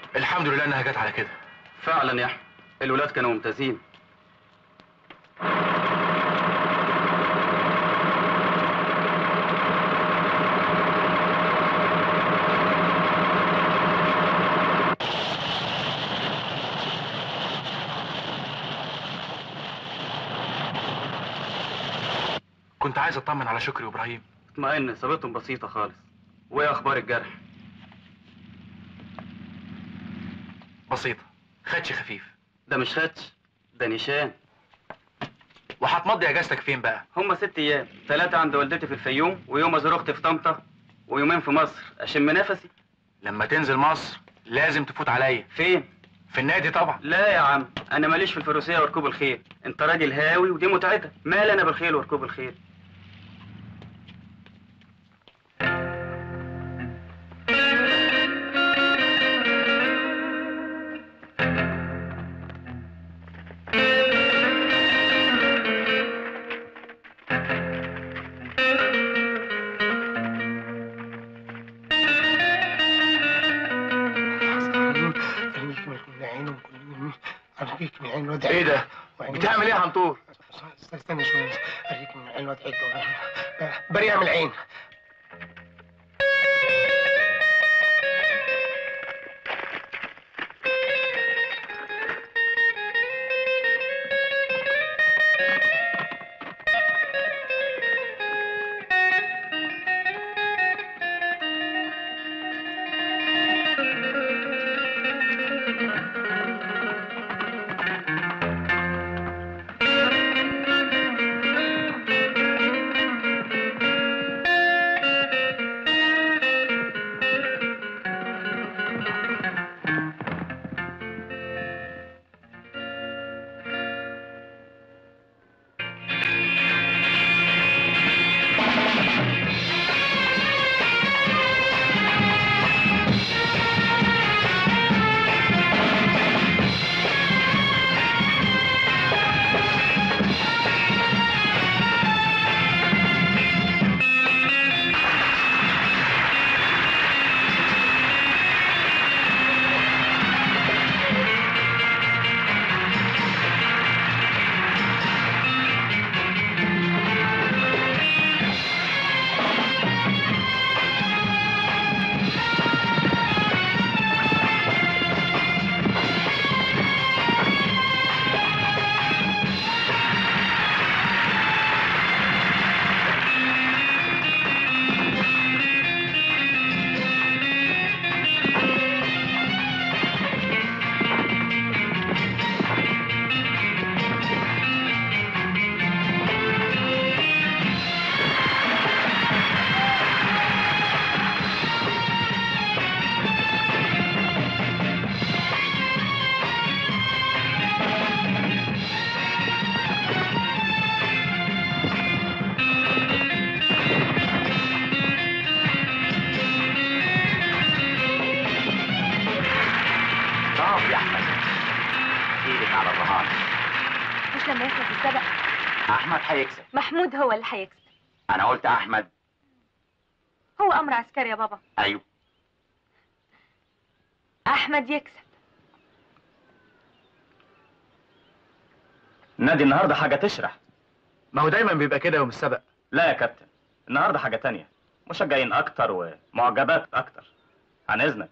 الحمد لله انها جت على كده فعلا يا احمد الولاد كانوا ممتازين كنت عايز اطمن على شكري وابراهيم اطمئن اصابتهم بسيطه خالص وايه اخبار الجرح بسيطه خدش خفيف ده مش خدش ده نشان وهتمضي اجازتك فين بقى هما ست ايام ثلاثه عند والدتي في الفيوم ويوم ازور اختي في طنطا ويومين في مصر اشم نفسي لما تنزل مصر لازم تفوت عليا فين في النادي طبعا لا يا عم انا ماليش في الفروسيه وركوب الخيل انت راجل هاوي ودي متعتك مال انا بالخيل وركوب الخيل خليك من عينه ارجيك من عين الواد ايه ده بتعمل ايه يا عنطور استنى شويه ارجيك من عين الواد عجه بريئه من العين برافو يا احمد ايدك على الرهان مش لما يخلص السبق احمد هيكسب محمود هو اللي هيكسب انا قلت احمد هو امر عسكري يا بابا ايوه احمد يكسب النادي النهارده حاجه تشرح ما هو دايما بيبقى كده يوم السبق لا يا كابتن النهارده حاجه تانية مشجعين اكتر ومعجبات اكتر عن اذنك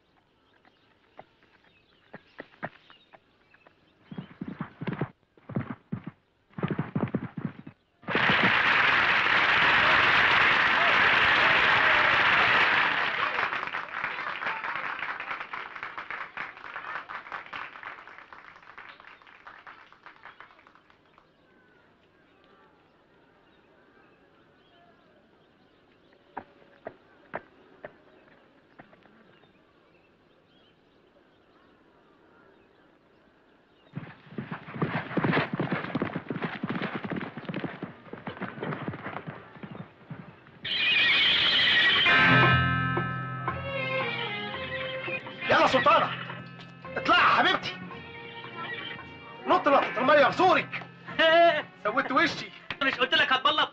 يلا سلطانة اطلعي يا حبيبتي نط نطة المية في زورك سويت وشي مش قلت لك هتبلط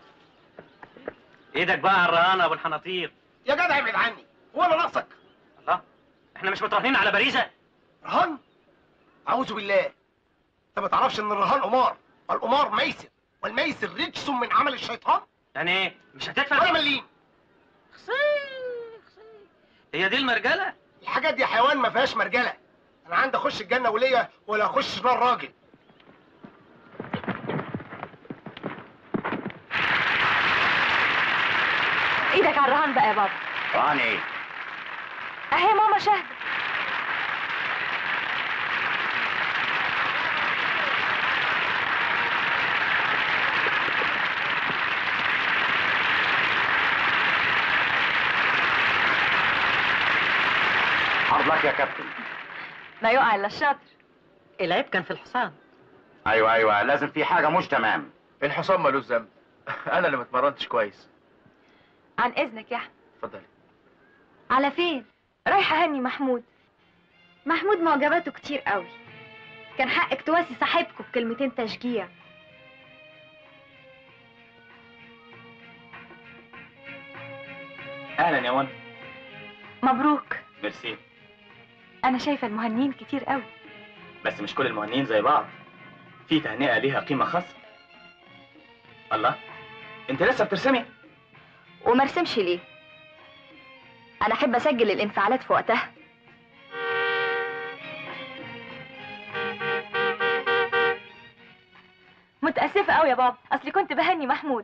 ايدك بقى على الرهانه ابو الحناطير يا جدع ابعد عني هو انا ناقصك الله احنا مش متراهنين على باريزة رهان اعوذ بالله انت ما تعرفش ان الرهان قمار والقمار ميسر والميسر رجس من عمل الشيطان يعني ايه مش ولا هتدفع مليم هي دي المرجلة الحاجات دي حيوان ما فيهاش مرجله انا عندي اخش الجنه وليا ولا اخش نار راجل ايدك على الرهان بقى يا بابا رهان ايه اهي ماما شاهدة عرض لك يا كابتن ما يقع الا الشاطر العيب كان في الحصان ايوه ايوه لازم في حاجه مش تمام الحصان ملوش ذنب انا اللي متمرنتش كويس عن اذنك يا احمد اتفضلي على فين رايحة هني محمود محمود معجباته كتير قوي كان حقك تواسي صاحبكم بكلمتين تشجيع اهلا يا منى مبروك ميرسي انا شايفة المهنيين كتير قوي بس مش كل المهنيين زي بعض في تهنئه ليها قيمه خاصه الله انت لسه بترسمي ومرسمش ليه انا احب اسجل الانفعالات في وقتها متأسفة قوي يا بابا اصلي كنت بهني محمود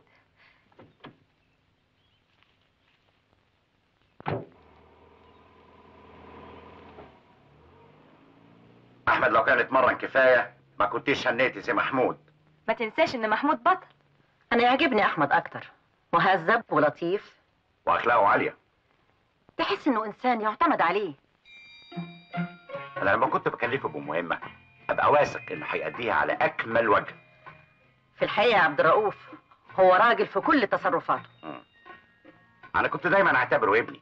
احمد لو كان اتمرن كفايه ما كنتش هنيتي زي محمود ما تنساش ان محمود بطل انا يعجبني احمد اكتر مهذب ولطيف واخلاقه عاليه تحس انه انسان يعتمد عليه انا لما كنت بكلفه بمهمه ابقى واثق انه هيأديها على اكمل وجه في الحقيقه يا عبد الرؤوف هو راجل في كل تصرفاته انا كنت دايما اعتبره ابني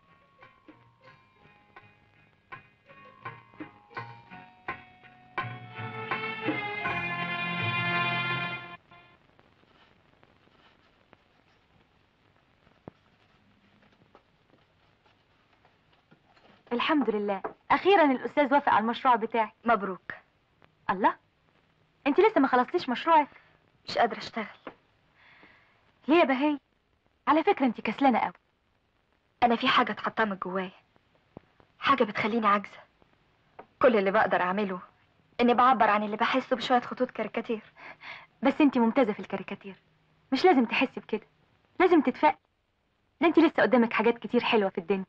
الحمد لله اخيرا الاستاذ وافق على المشروع بتاعي مبروك الله انت لسه ما خلصتيش مشروعك مش قادرة اشتغل ليه يا بهي على فكرة انت كسلانة قوي انا في حاجة اتحطمت جوايا حاجة بتخليني عاجزة كل اللي بقدر اعمله اني بعبر عن اللي بحسه بشوية خطوط كاريكاتير بس انت ممتازة في الكاريكاتير مش لازم تحسي بكده لازم تتفائلي ده انت لسه قدامك حاجات كتير حلوة في الدنيا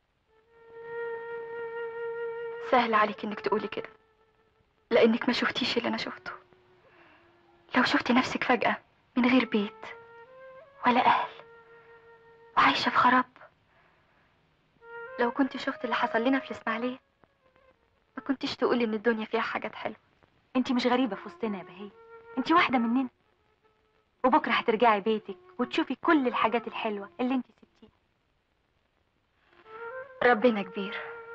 سهل عليك انك تقولي كده لانك ما شفتيش اللي انا شفته لو شفتي نفسك فجأة من غير بيت ولا اهل وعايشة في خراب لو كنت شفت اللي حصل لنا في الاسماعيلية ما كنتش تقولي ان الدنيا فيها حاجات حلوة انت مش غريبة في وسطنا يا بهي انت واحدة مننا وبكرة هترجعي بيتك وتشوفي كل الحاجات الحلوة اللي انت سبتيها ربنا كبير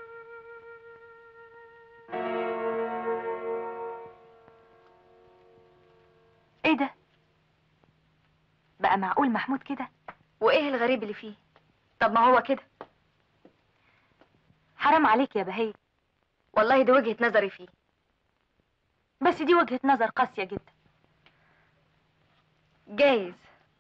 ايه ده بقى معقول محمود كده وايه الغريب اللي فيه طب ما هو كده حرام عليك يا بهي والله دي وجهة نظري فيه بس دي وجهة نظر قاسية جدا جايز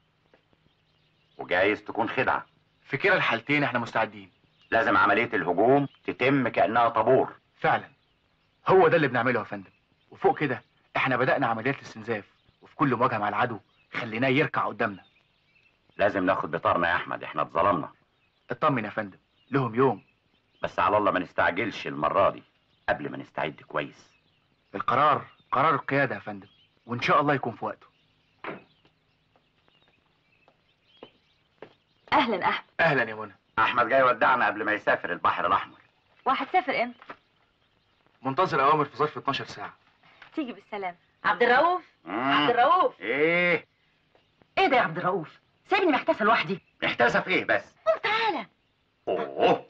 وجايز تكون خدعه في كلا الحالتين احنا مستعدين لازم عمليه الهجوم تتم كانها طابور فعلا هو ده اللي بنعمله يا فندم وفوق كده احنا بدأنا عمليات الاستنزاف وفي كل مواجهة مع العدو خليناه يركع قدامنا لازم ناخد بطارنا يا احمد احنا اتظلمنا اطمن يا فندم لهم يوم بس على الله ما نستعجلش المره دي قبل ما نستعد كويس القرار قرار القيادة يا فندم وان شاء الله يكون في وقته اهلا احمد اهلا يا منى احمد جاي يودعنا قبل ما يسافر البحر الاحمر وهتسافر امتى منتظر اوامر في ظرف 12 ساعة تيجي بالسلامة عبد الرؤوف عبد الرؤوف ايه ايه ده يا عبد الرؤوف سيبني محتاسه لوحدي محتاسه في ايه بس قوم تعالى اوه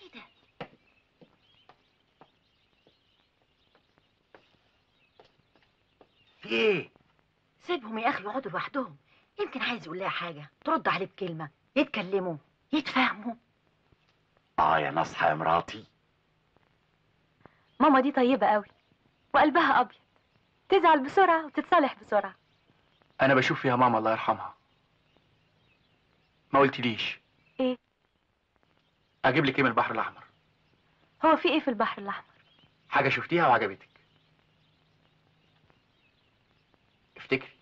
في ايه سيبهم يا اخي يقعدوا لوحدهم يمكن عايز يقول لها حاجه ترد عليه بكلمه يتكلموا يتفاهموا اه يا نصحى يا مراتي ماما دي طيبة قوي وقلبها أبيض تزعل بسرعة وتتصالح بسرعة انا بشوف فيها ماما الله يرحمها ما قلتليش إيه؟ اجيب لك ايه من البحر الاحمر هو في إيه في البحر الأحمر حاجه شفتيها وعجبتك افتكري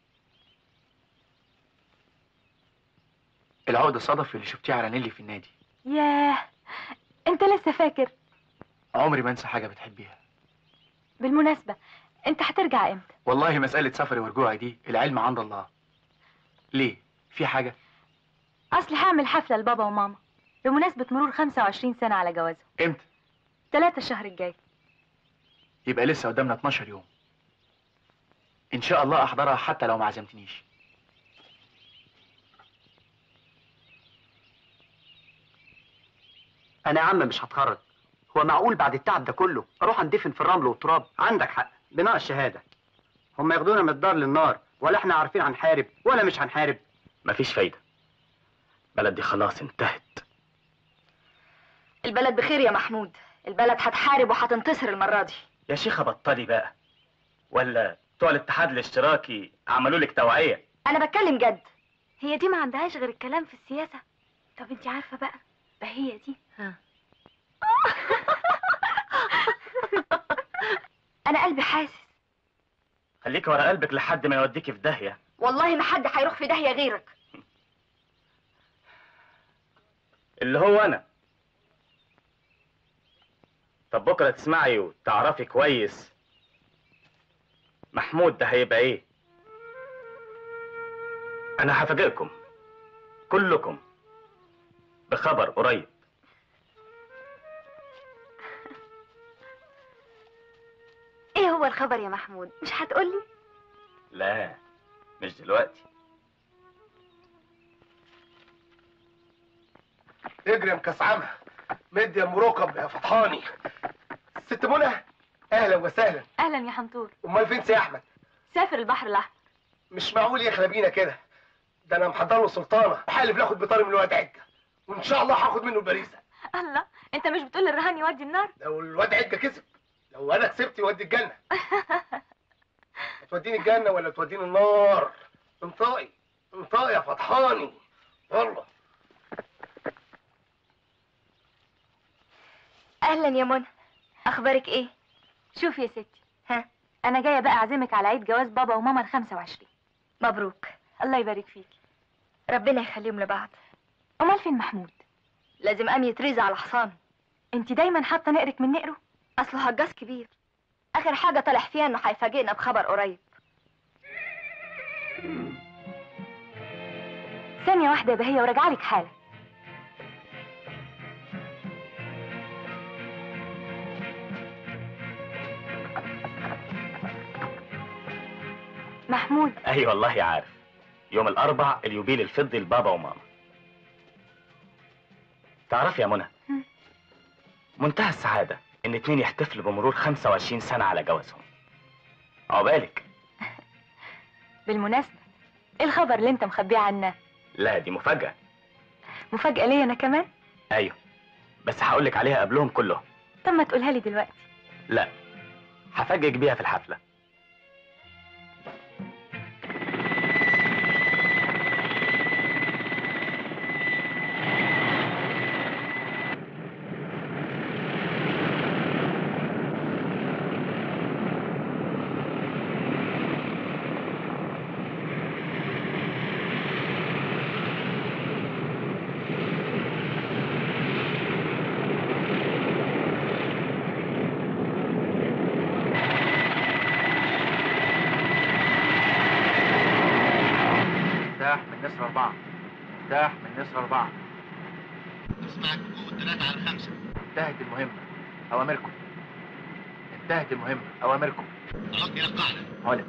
العقد الصدفي اللي شفتيه على نيلي في النادي ياه أنت لسه فاكر عمري ما انسى حاجه بتحبيها بالمناسبة أنت هترجع إمتى والله مساله سفري ورجوعي دي العلم عند الله ليه في حاجه أصل هعمل حفلة لبابا وماما بمناسبة مرور 25 سنة على جوازهم امتى تلاتة الشهر الجاي يبقى لسه قدامنا 12 يوم ان شاء الله احضرها حتى لو ما عزمتنيش انا يا عم مش هتخرج هو معقول بعد التعب ده كله اروح اندفن في الرمل والتراب عندك حق بناء الشهاده هم ياخدونا من الدار للنار ولا احنا عارفين هنحارب ولا مش هنحارب مفيش فايدة البلد دي خلاص انتهت البلد بخير يا محمود البلد هتحارب وهتنتصر المرة دي يا شيخة بطلي بقى ولا بتوع الاتحاد الاشتراكي عملوا لك توعية أنا بتكلم جد هي دي ما عندهاش غير الكلام في السياسة طب انت عارفة بقى بهية دي أنا قلبي حاسس خليكي ورا قلبك لحد ما يوديكي في داهية والله ما حد هيروح في داهية غيرك اللي هو انا طب بكره تسمعي وتعرفي كويس محمود ده هيبقى ايه انا هفاجئكم كلكم بخبر قريب إيه هو الخبر يا محمود مش هتقولي لا مش دلوقتي اجري يا مكسعمة مد يا ام ركب يا فطحاني ست منى اهلا وسهلا أهلا يا حنطور امال فين سي احمد سافر البحر الأحمر مش معقول يخلى بينا كده ده انا محضر له سلطانه وحالف ناخد بطاري من الواد عجه وان شاء الله هاخد منه البريزه الله انت مش بتقول الرهان يودي النار لو الواد عجه كسب لو انا كسبت يودي الجنه توديني الجنه ولا توديني النار انطقي انطقي يا فطحاني والله أهلا يا منى أخبارك إيه شوف يا ستي ها أنا جاية بقى أعزمك على عيد جواز بابا وماما ال 25 مبروك الله يبارك فيك ربنا يخليهم لبعض أمال فين محمود لازم قام يتريز على حصان انت دايما حاطة نقرك من نقره أصله هجاز كبير آخر حاجة طلع فيها إنه هيفاجئنا بخبر قريب ثانية واحدة يا بهية وراجعة لك حالا محمود اي والله عارف يوم الاربع اليوبيل الفضي لبابا وماما تعرف يا منى هم. منتهى السعادة ان اتنين يحتفلوا بمرور 25 سنة على جوازهم عقبالك بالمناسبة ايه الخبر اللي انت مخبيه عنا لا دي مفاجأة مفاجأة ليا انا كمان ايوه بس هقولك عليها قبلهم كلهم طب ما تقولها لي دلوقتي لا هفاجئك بيها في الحفلة مفتاح من نسر أربعة مفتاح من نسر أربعة اسمعك بقوة 3 على 5 انتهت المهمة أوامركم انتهت المهمة أوامركم ضغطني للقاعدة علم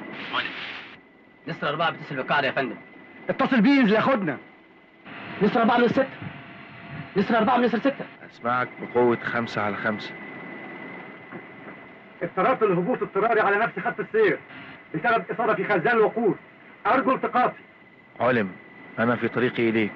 نسر أربعة بتصل بالقاعدة يا فندم اتصل بيه ينزل ياخدنا نسر أربعة من ستة نسر أربعة من نسر ستة أسمعك بقوة خمسة على خمسة اضطررت للهبوط اضطراري على نفس خط السير بسبب إصابة في خزان الوقود أرجو التقاطي علم أنا في طريقي إليك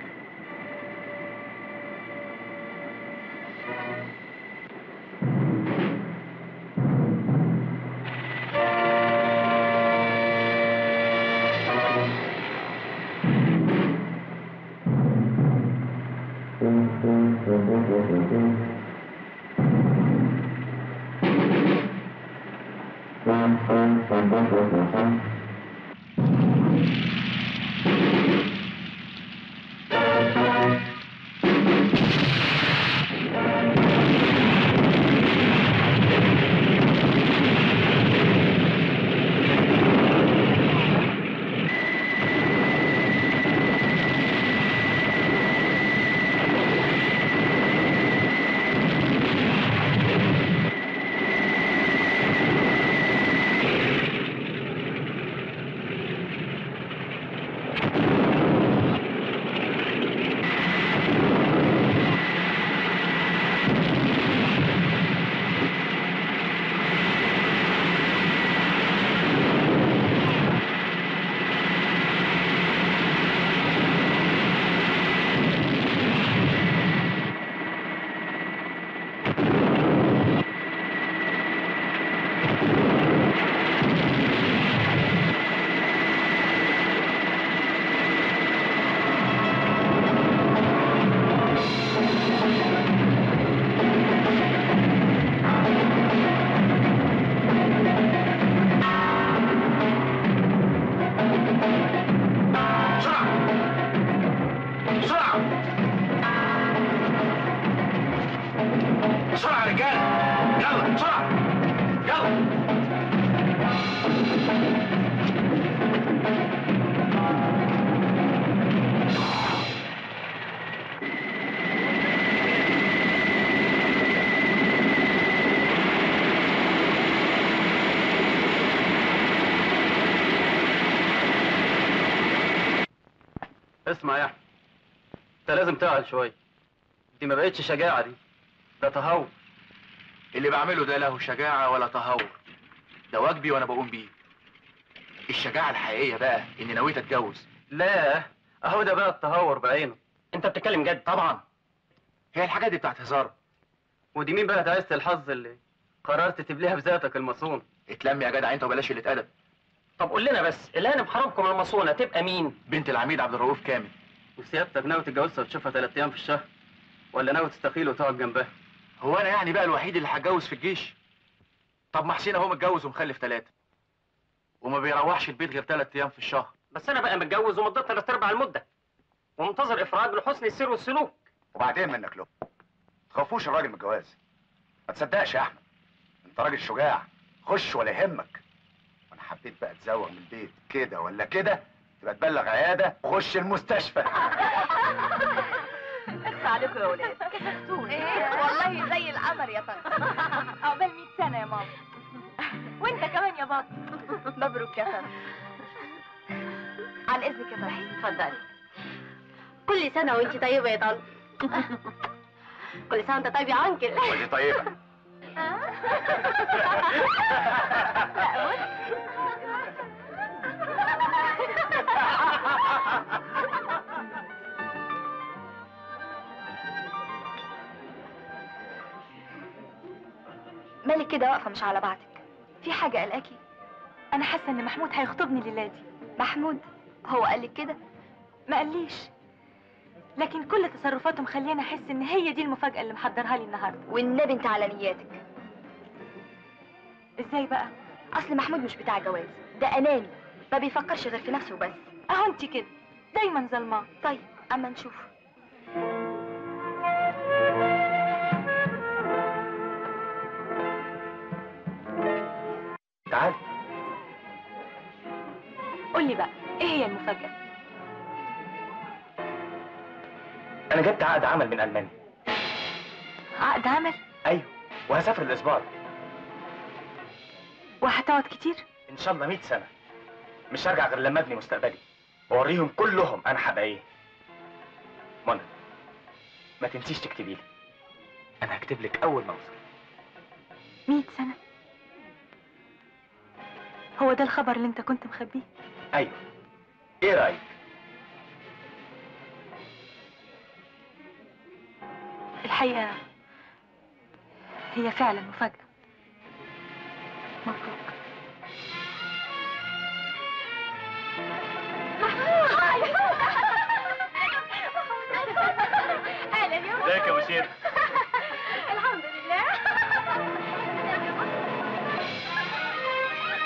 بسرعة بسرعة يا رجالة يلا بسرعة يلا اسمع يا احمد انت لازم تعقل شويه دي ما بقتش شجاعه دي ده تهور اللي بعمله ده له شجاعة ولا تهور ده واجبي وانا بقوم بيه الشجاعة الحقيقية بقى اني نويت اتجوز لا اهو ده بقى التهور بعينه انت بتتكلم جد طبعا هي الحاجات دي بتاعت هزار ودي مين بقى تعيسة الحظ اللي قررت تبليها بذاتك المصون اتلم يا جدع انت وبلاش اللي اتقلب طب قول لنا بس الهانم حرامكم المصونه تبقى مين بنت العميد عبد الرؤوف كامل وسيادتك ناوي تتجوزها وتشوفها ثلاث ايام في الشهر ولا ناوي تستقيل وتقعد جنبها هو انا يعني بقى الوحيد اللي هتجوز في الجيش طب ما حسين اهو متجوز ومخلف ثلاثة وما بيروحش البيت غير ثلاث ايام في الشهر بس انا بقى متجوز ومضيت ثلاث ارباع المده ومنتظر افراج لحسن السير والسلوك وبعدين منك له تخافوش الراجل من الجواز ما تصدقش يا احمد انت راجل شجاع خش ولا يهمك وانا حبيت بقى تزوغ من البيت كده ولا كده تبقى تبلغ عياده وخش المستشفى اخفى عليكم يا ولاد كسفتوني والله زي القمر يا طنط عقبال 100 سنة يا ماما وانت كمان يا بابا مبروك يا طنط عن اذنك يا طنط اتفضلي كل سنه وانت طيبه يا طنط كل سنه وانت طيب يا انكل ودي طيبه مالك كده واقفه مش على بعضك في حاجه قلقاكي انا حاسة ان محمود هيخطبني الليلة دي محمود هو قالك كده ما قاليش لكن كل تصرفاته مخليني احس ان هي دي المفاجأة اللي محضرها لي النهاردة والنبي انت على نياتك ازاي بقى اصل محمود مش بتاع جواز ده اناني ما بيفكرش غير في نفسه بس اهو انت كده دايما ظلماه طيب اما نشوف تعال قول لي بقى ايه هي المفاجأة انا جبت عقد عمل من المانيا عقد عمل ايوه وهسافر الاسبوع ده. وهتقعد كتير ان شاء الله 100 سنه مش هرجع غير لما ابني مستقبلي واوريهم كلهم انا هبقى ايه منى ما تنسيش تكتبي لي انا هكتب لك اول ما اوصل 100 سنة هو ده الخبر اللي انت كنت مخبيه ايوه ايه رايك الحقيقة هي فعلا مفاجأة مبروك اهلا يا ازيك يا بشير الحمد لله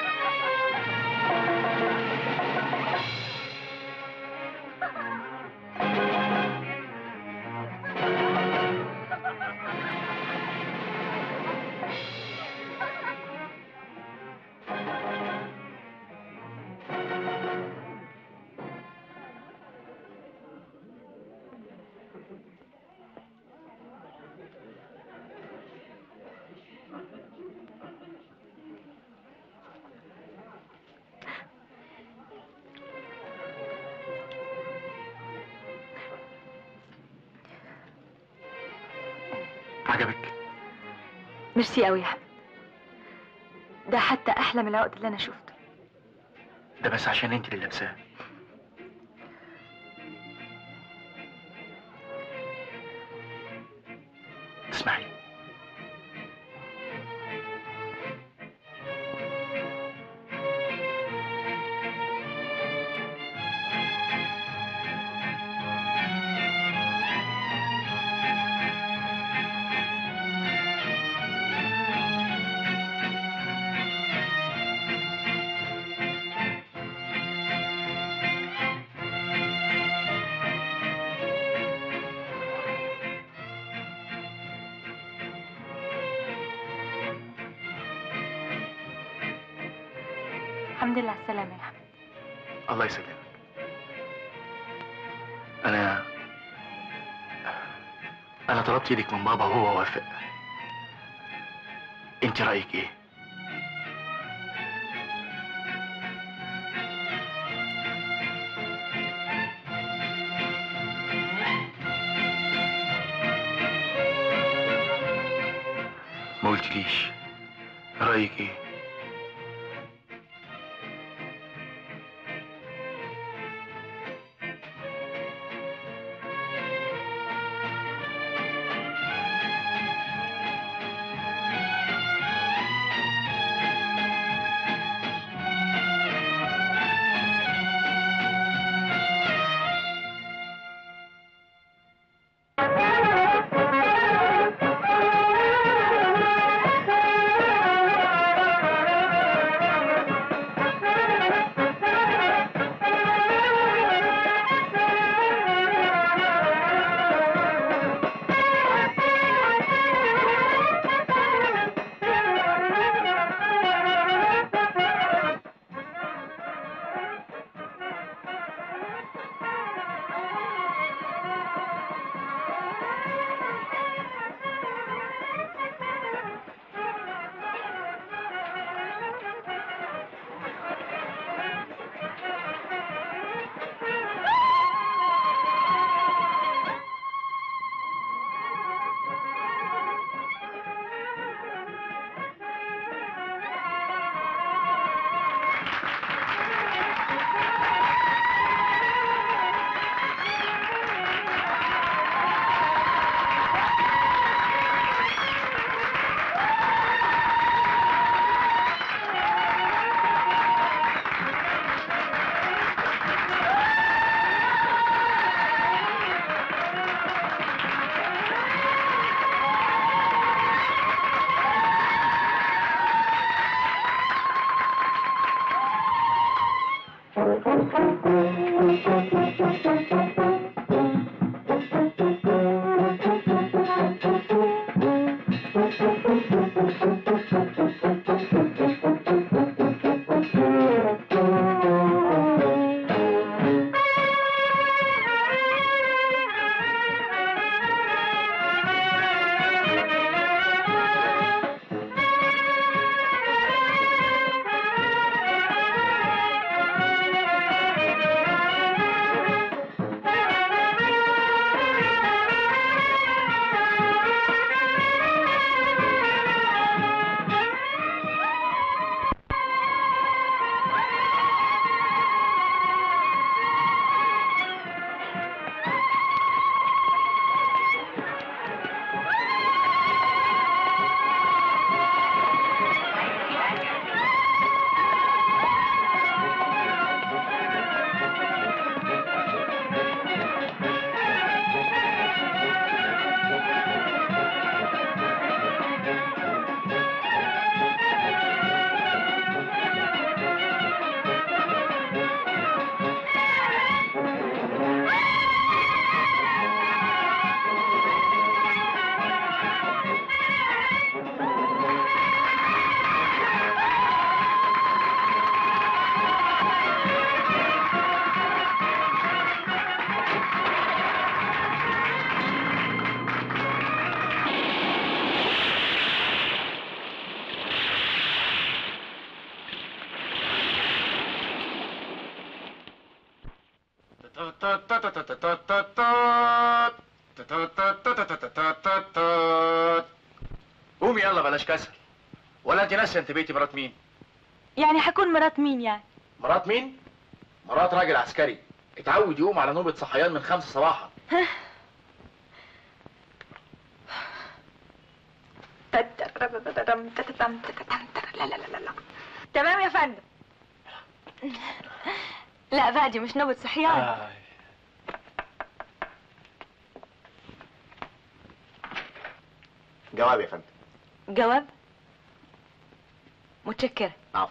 ميرسي قوي يا احمد ده حتى احلى من العقد اللي انا شفته ده بس عشان انت اللي لابساه اسمعي الحمد لله على السلامه يا احمد الله يسلمك انا انا طلبت ايدك من بابا وهو وافق انت رايك ايه ما قلتليش رايك ايه قوم قومي يلا بلاش كسل ولا انت ناسيه انت بيتي مرات مين يعني هكون مرات مين يعني مرات مين مرات راجل عسكري اتعود يقوم على نوبة صحيان من خمسة صباحا لا لا لا لا تمام يا فندم لا بقى دي مش نوبة صحيان جواب يا فندم جواب متشكرة عفو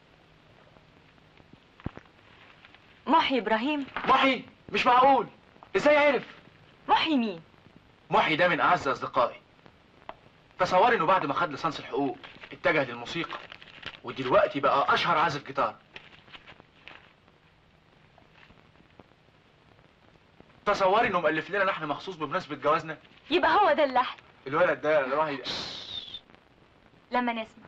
محي ابراهيم محي مش معقول ازاي عرف محي مين محي ده من اعز اصدقائي تصوري انه بعد ما خد ليسانس الحقوق اتجه للموسيقى ودلوقتي بقى اشهر عازف جيتار تصوري انه مؤلف لنا لحن مخصوص بمناسبة جوازنا يبقى هو ده اللحن الولد ده راح ي- لما نسمع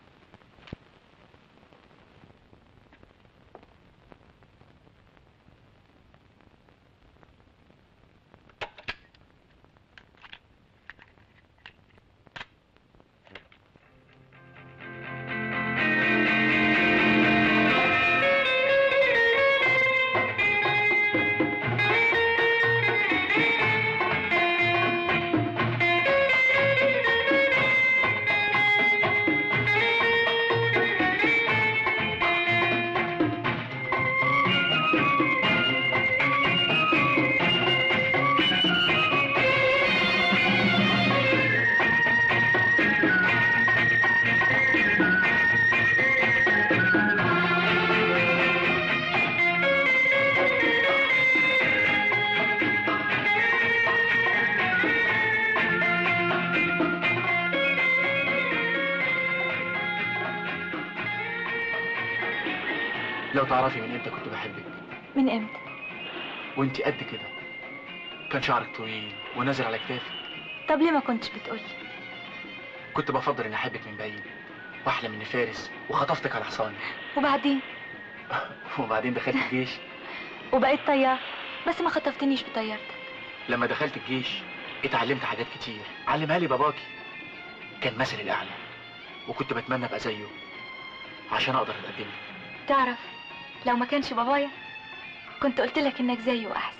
لو تعرفي من امتى كنت بحبك من امتى وانت قد كده كان شعرك طويل ونازل على كتافك طب ليه ما كنتش بتقولي كنت بفضل اني احبك من بعيد واحلم اني فارس وخطفتك على حصاني وبعدين وبعدين دخلت الجيش وبقيت طيار بس ما خطفتنيش بطيارتك لما دخلت الجيش اتعلمت حاجات كتير علمها لي باباكي كان مثلي الاعلى وكنت بتمنى ابقى زيه عشان اقدر اتقدم له تعرف لو ما كانش بابايا كنت قلت لك انك زيه احسن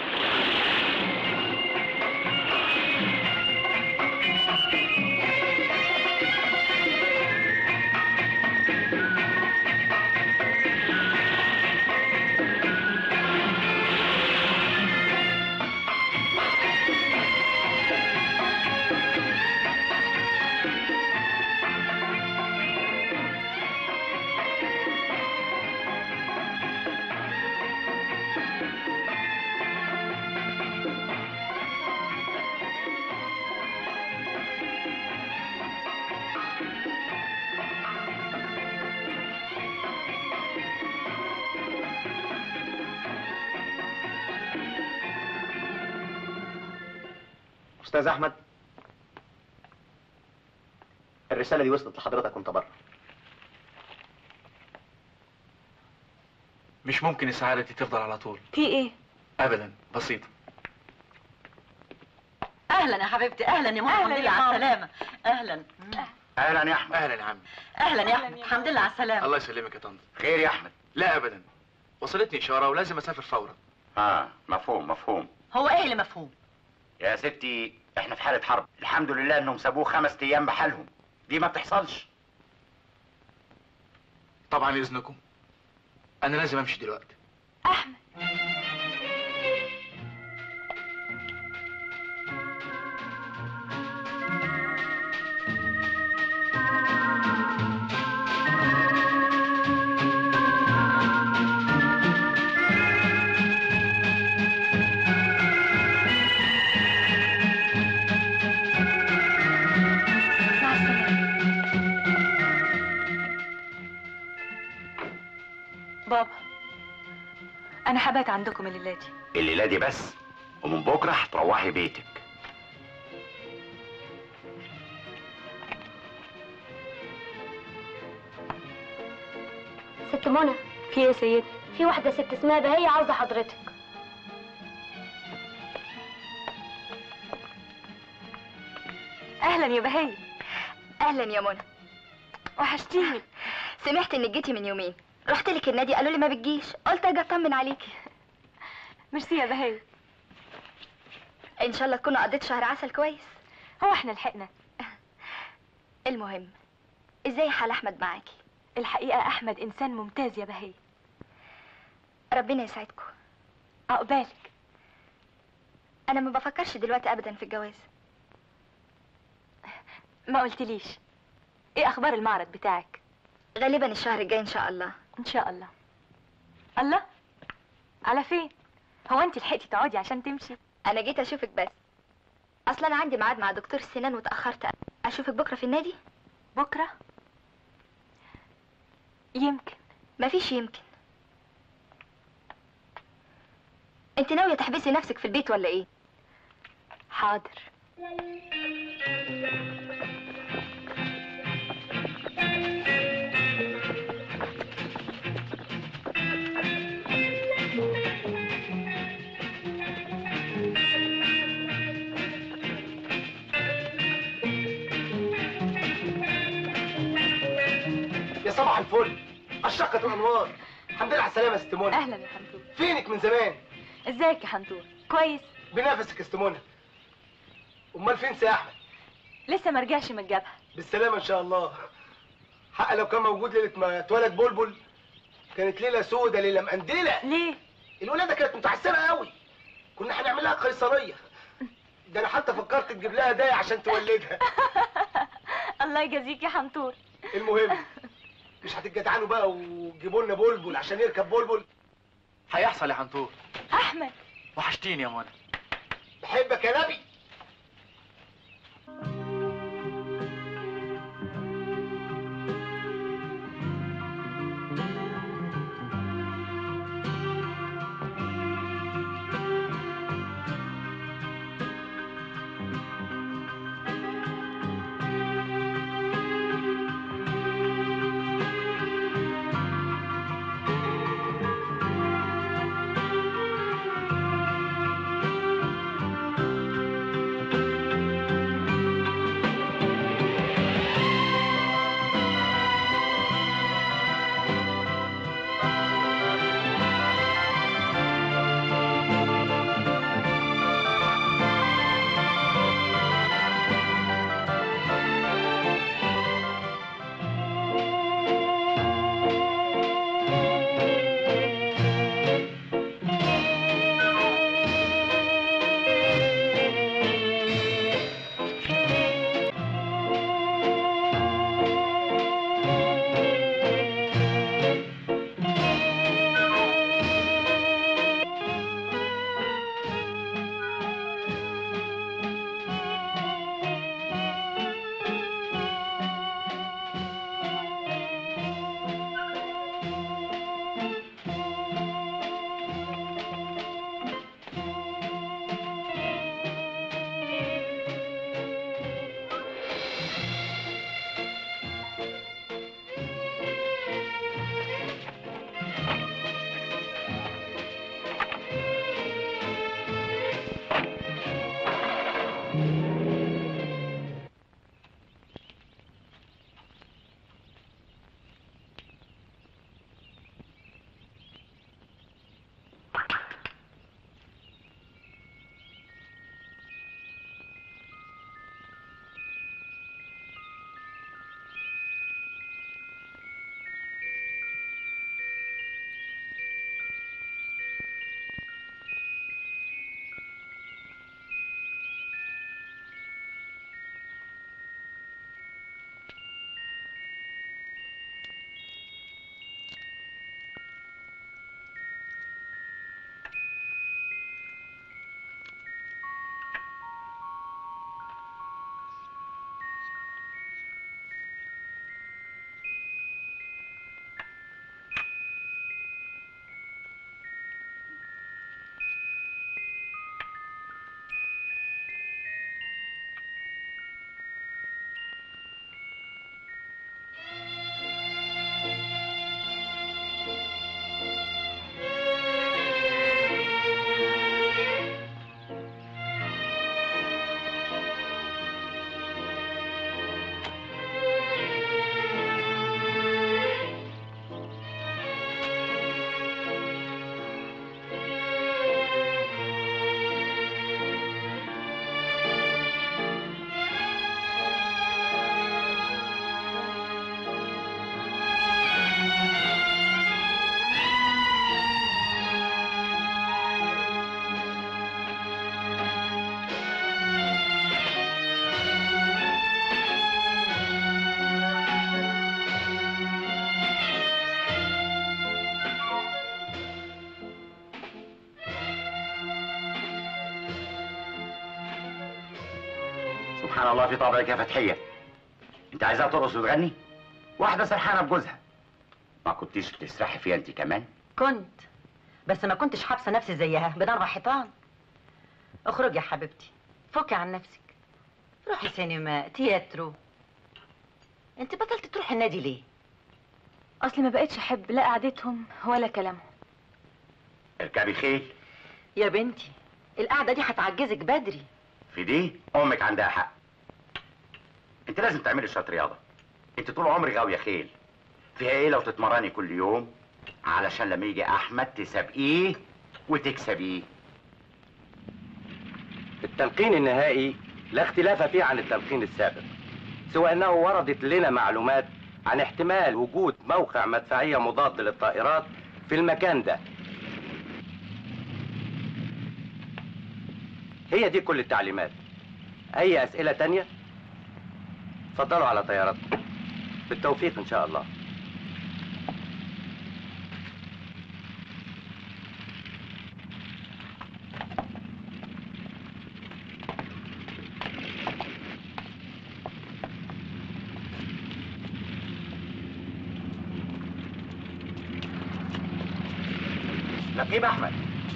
استاذ احمد الرساله دي وصلت لحضرتك وانت بره مش ممكن السعاده دي تفضل على طول في ايه ابدا بسيطه اهلا يا حبيبتي اهلا يا ماما أهلاً الحمد يا لله على ماما. السلامه اهلا اهلا يا احمد اهلا يا عم اهلا يا احمد الحمد لله على السلامه الله يسلمك يا طنط خير يا احمد لا ابدا وصلتني اشاره ولازم اسافر فورا اه مفهوم مفهوم هو ايه اللي مفهوم يا ستي احنا في حالة حرب الحمد لله انهم سابوه خمس ايام بحالهم دي ما بتحصلش طبعا اذنكم انا لازم امشي دلوقتي احمد مع السلامة بابا انا هبات عندكم الليله دي الليلة دي بس ومن بكرة هتروحي بيتك ست منى في ايه يا سيدي في واحدة ست اسمها بهية عاوزة حضرتك اهلا يا بهي اهلا يا منى وحشتيني سمعت انك جيتي من يومين رحت لك النادي قالوا لي ما بتجيش قلت اجي اطمن عليكي ميرسي يا بهاي ان شاء الله تكونوا قضيت شهر عسل كويس هو احنا لحقنا المهم ازاي حال احمد معاكي الحقيقة أحمد إنسان ممتاز يا بهي ربنا يسعدكم عقبالك انا ما بفكرش دلوقتي ابدا في الجواز ما قلتليش ايه أخبار المعرض بتاعك غالبا الشهر الجاي ان شاء الله إن شاء الله الله على فين هو أنت لحقتي تقعدي عشان تمشي انا جيت اشوفك بس اصلا انا عندي ميعاد مع دكتور السنان وتاخرت اشوفك بكره في النادي بكرة يمكن مفيش يمكن انت ناويه تحبسي نفسك في البيت ولا ايه حاضر يا صباح الفل اشرقت الانوار الحمد لله على السلامه يا ست منى أهلا يا حنطور فينك من زمان ازيك يا حنطور كويس بنفسك يا ست منى امال فين سي احمد لسه ما رجعش من الجبهة بالسلامه ان شاء الله حق لو كان موجود ليله ما اتولد بلبل كانت ليله سودة ليله مقندله ليه الولاده كانت متعسره قوي كنا هنعمل لها قيصريه ده انا حتى فكرت تجيب لها هدايا عشان تولدها الله يجازيك يا حنطور المهم مش هتتجدعنوا بقى وتجيبوا لنا بلبل عشان يركب بلبل هيحصل يا حنطور أحمد وحشتيني يا منى بحبك يا نبي سبحان الله في طبعك يا فتحيه انت عايزاها ترقص وتغني واحده سرحانه بجوزها ما كنتيش بتسرحي فيها انت كمان كنت بس ما كنتش حابسه نفسي زيها بنار حيطان اخرجي يا حبيبتي فكي عن نفسك روحي سينما تياترو انت بطلت تروحي النادي ليه اصلي ما بقتش احب لا قعدتهم ولا كلامهم اركبي خيل يا بنتي القعده دي هتعجزك بدري في دي امك عندها حق انت لازم تعملي شويه رياضه انت طول عمرك غاويه خيل فيها ايه لو تتمرني كل يوم علشان لما يجي احمد تسابقيه وتكسبيه التلقين النهائي لا اختلاف فيه عن التلقين السابق سوى انه وردت لنا معلومات عن احتمال وجود موقع مدفعية مضاد للطائرات في المكان ده هي دي كل التعليمات اي اسئلة تانية اتفضلوا على طياراتكم بالتوفيق ان شاء الله نجيب احمد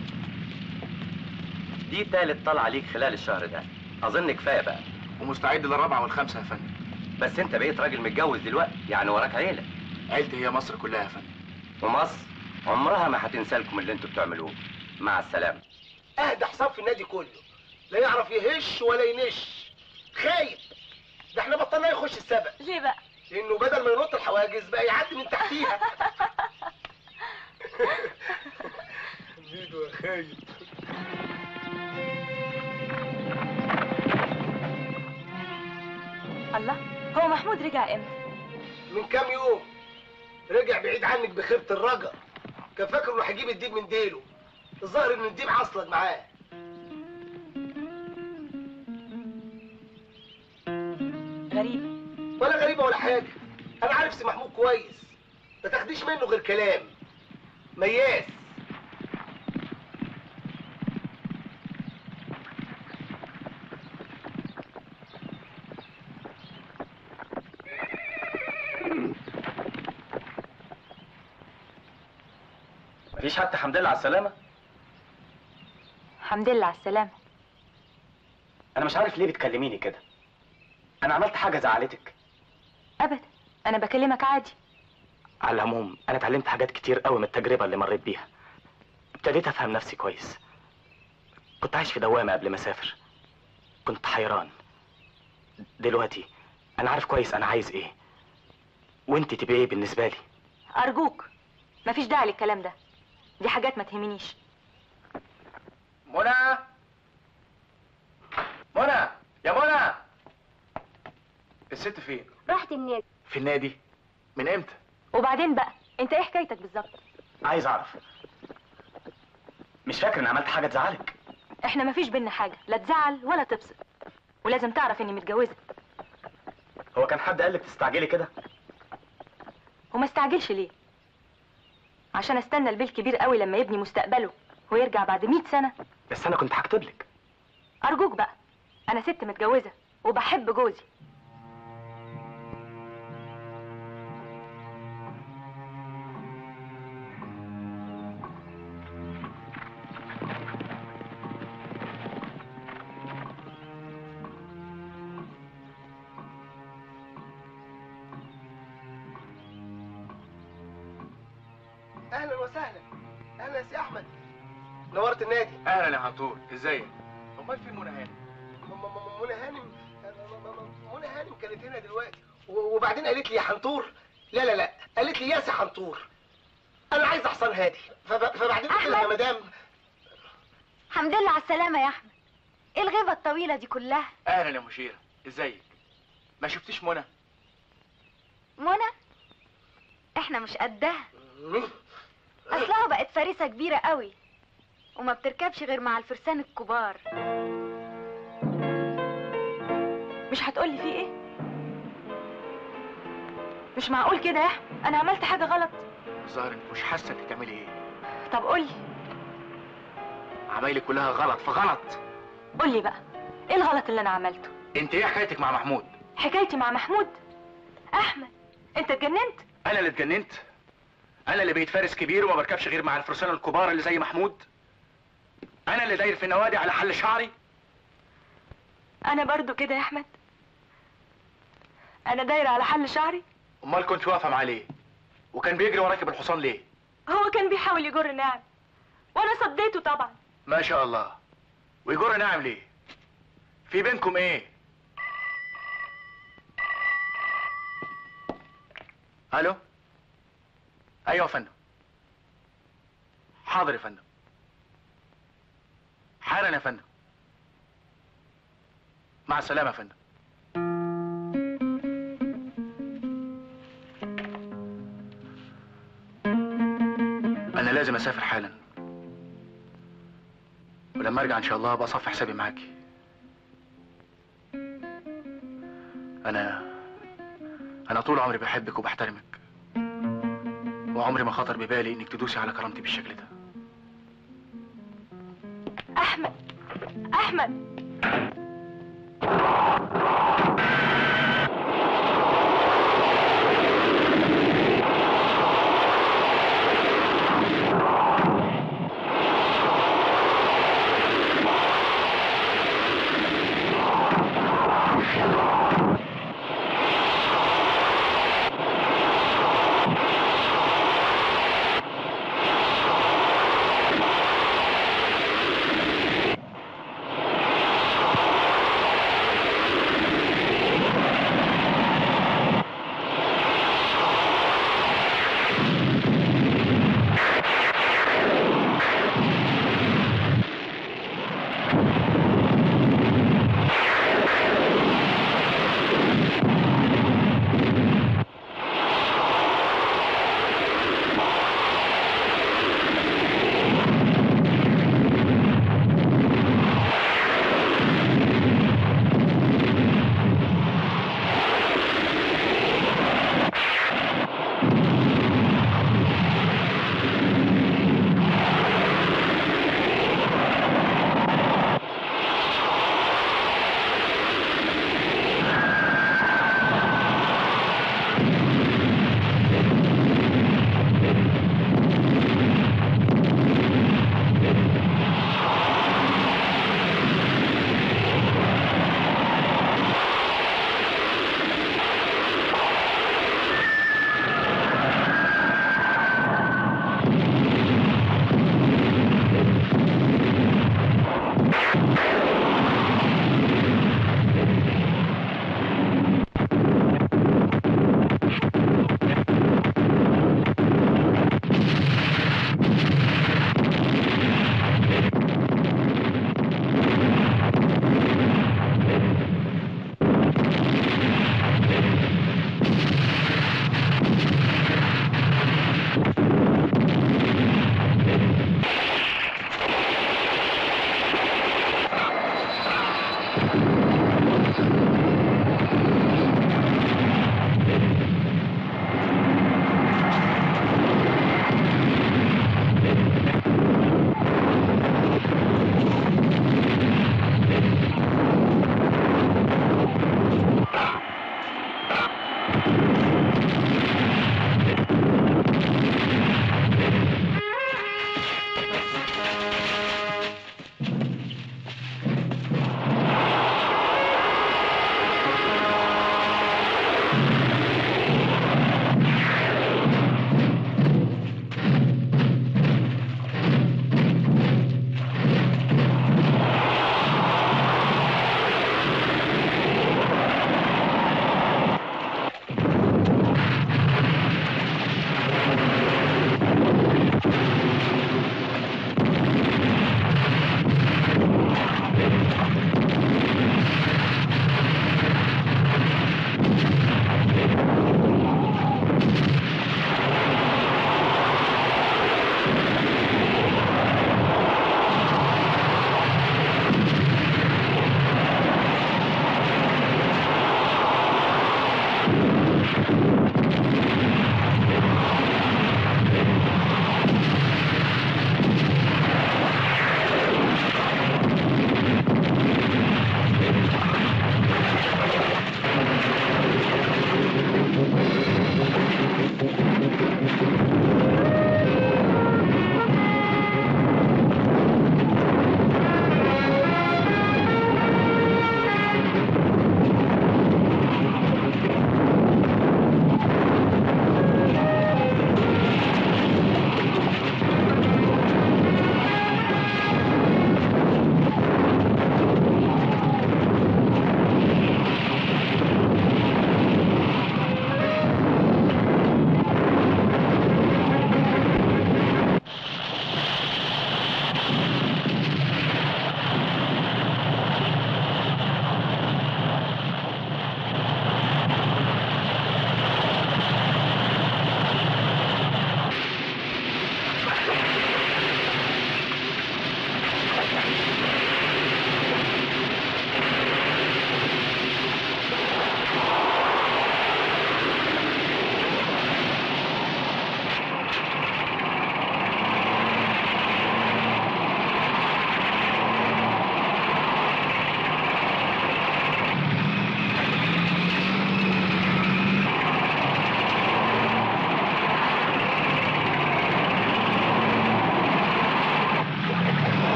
دي تالت طلعة ليك خلال الشهر ده اظن كفايه بقى ومستعد للرابعه والخامسه يا فندم بس انت بقيت راجل متجوز دلوقتي يعني وراك عيله عيلتي هي مصر كلها يا فندم ومصر عمرها ما هتنسى لكم اللي انتوا بتعملوه مع السلامه اهدى حساب في النادي كله لا يعرف يهش ولا ينش خايب ده احنا بطلنا يخش السبق ليه بقى لانه بدل ما ينط الحواجز بقى يعدي من تحتيها ميدو يا خايب الله هو محمود رجع امتى من كام يوم رجع بعيد عنك بخيبة الرجا كان فاكر انه هيجيب الديب من ديله الظاهر ان الديب عصلك معاه غريبة ولا غريبة ولا حاجة انا عارف سي محمود كويس ما تاخديش منه غير كلام مياس مفيش حتى حمد لله على السلامه الحمد لله على السلامة انا مش عارف ليه بتكلميني كده انا عملت حاجه زعلتك ابدا انا بكلمك عادي على العموم انا اتعلمت حاجات كتير قوي من التجربه اللي مريت بيها ابتديت افهم نفسي كويس كنت عايش في دوامه قبل ما اسافر كنت حيران دلوقتي انا عارف كويس انا عايز ايه وانت تبقى ايه بالنسبه لي ارجوك مفيش داعي للكلام ده دي حاجات ما تهمنيش منى منى يا منى الست فين رحت النادي في النادي من امتى وبعدين بقى انت ايه حكايتك بالظبط عايز اعرف مش فاكر اني عملت حاجه تزعلك احنا مفيش بينا حاجة لا تزعل ولا تبسط ولازم تعرف اني متجوزة هو كان حد قالك تستعجلي كده وما استعجلش ليه عشان استنى البيل كبير قوي لما يبني مستقبله ويرجع بعد مئة سنة بس انا كنت هكتب لك ارجوك بقى انا ست متجوزة وبحب جوزي اهلا وسهلا اهلا يا سي احمد نورت النادي اهلا يا عطول ازيك امال فين منى هانم م- م- منى هانم م- م- منى هانم كانت هنا دلوقتي و- وبعدين قالت لي يا حنطور لا لا لا قالت لي يا سي حنطور انا عايز حصان هادي فب- فبعدين قلت لها يا أحمد. مدام الحمد لله على السلامة يا أحمد إيه الغيبة الطويلة دي كلها اهلا يا مشيرة ازيك ما شفتيش منى منى إحنا مش قدها أصلها بقت فريسة كبيرة قوي وما بتركبش غير مع الفرسان الكبار مش هتقولي فيه ايه مش معقول كده يا احمد انا عملت حاجة غلط الظاهر انك مش حاسه انك تعملي ايه طب قولي عمايلك كلها غلط فغلط قولي بقى ايه الغلط اللي انا عملته انت ايه حكايتك مع محمود حكايتي مع محمود احمد انت اتجننت انا اللي اتجننت انا اللي بقيت فارس كبير وما بركبش غير مع الفرسان الكبار اللي زي محمود انا اللي داير في النوادي على حل شعري انا برضو كده يا احمد انا دايره على حل شعري امال كنت واقفه معاه ليه وكان بيجري وراكب بالحصان ليه هو كان بيحاول يجر نعم وانا صديته طبعا ما شاء الله ويجر ناعم ليه في بينكم ايه الو ايوه يا فندم حاضر يا فندم حالا يا فندم مع السلامه يا فندم انا لازم اسافر حالا ولما ارجع ان شاء الله ابقى اصفي حسابي معاكي انا انا طول عمري بحبك وبحترمك وعمري ما خطر ببالي انك تدوسي على كرامتي بالشكل ده احمد احمد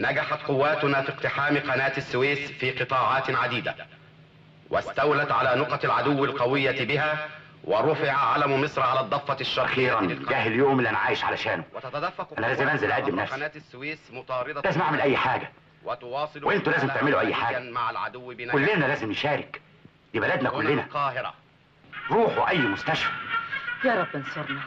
نجحت قواتنا في اقتحام قناة السويس في قطاعات عديدة واستولت على نقط العدو القوية بها ورفع علم مصر على الضفة الشرقية اخيرا جه اليوم اللي انا عايش علشانه وتتدفق أنا لازم أنزل أقدم قواتنا نفسي. قناة السويس مطاردة لازم اعمل اي حاجة وتواصل وانتوا لازم القتال تعملوا أي عملياً حاجة. مع العدو بنجاح. كلنا لازم نشارك دي بلدنا هنا كلنا القاهرة روحوا اي مستشفى يا رب انصرنا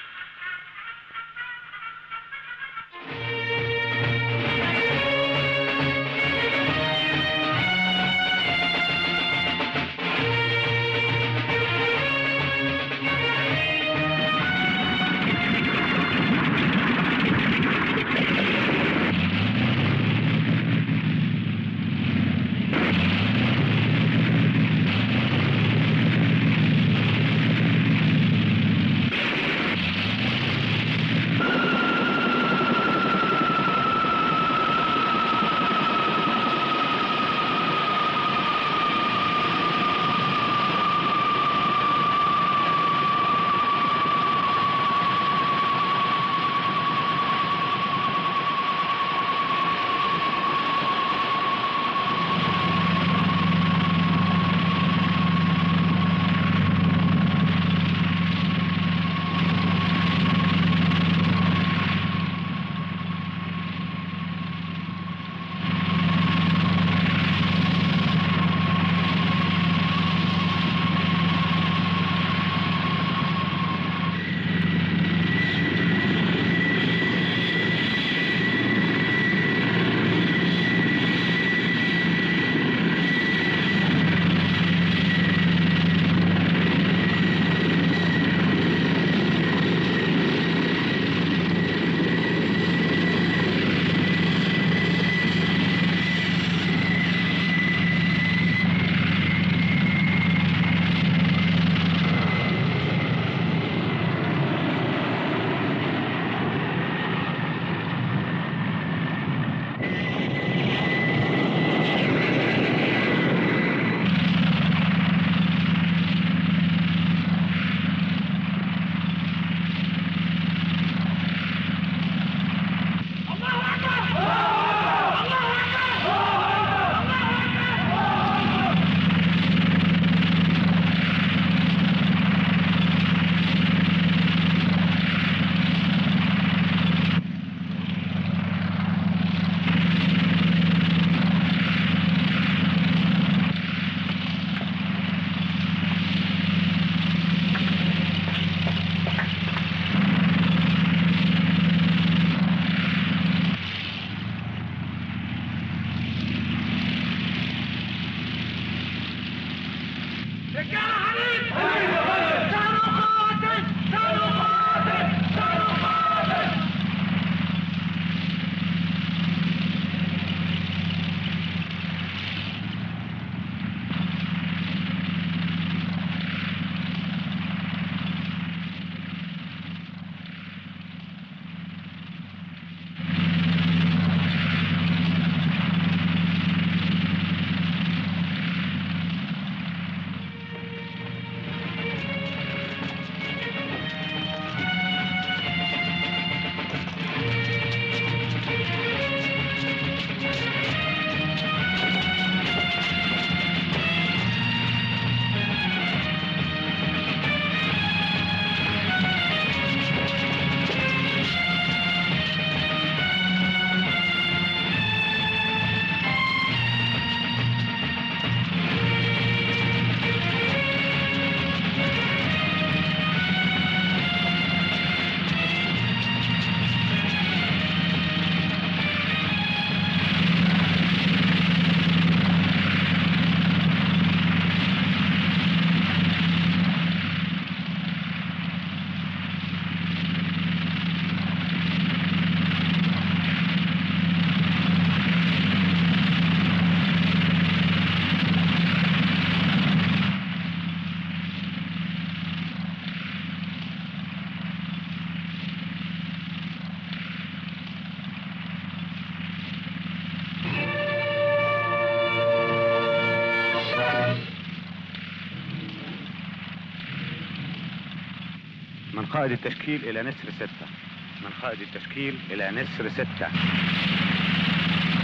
من قائد التشكيل إلى نسر ستة من قائد التشكيل إلى نسر ستة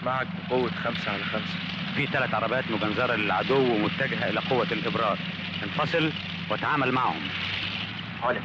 معك بقوة خمسة على خمسة في ثلاث عربات مجنزرة للعدو ومتجهة إلى قوة الإبرار انفصل وتعامل معهم علا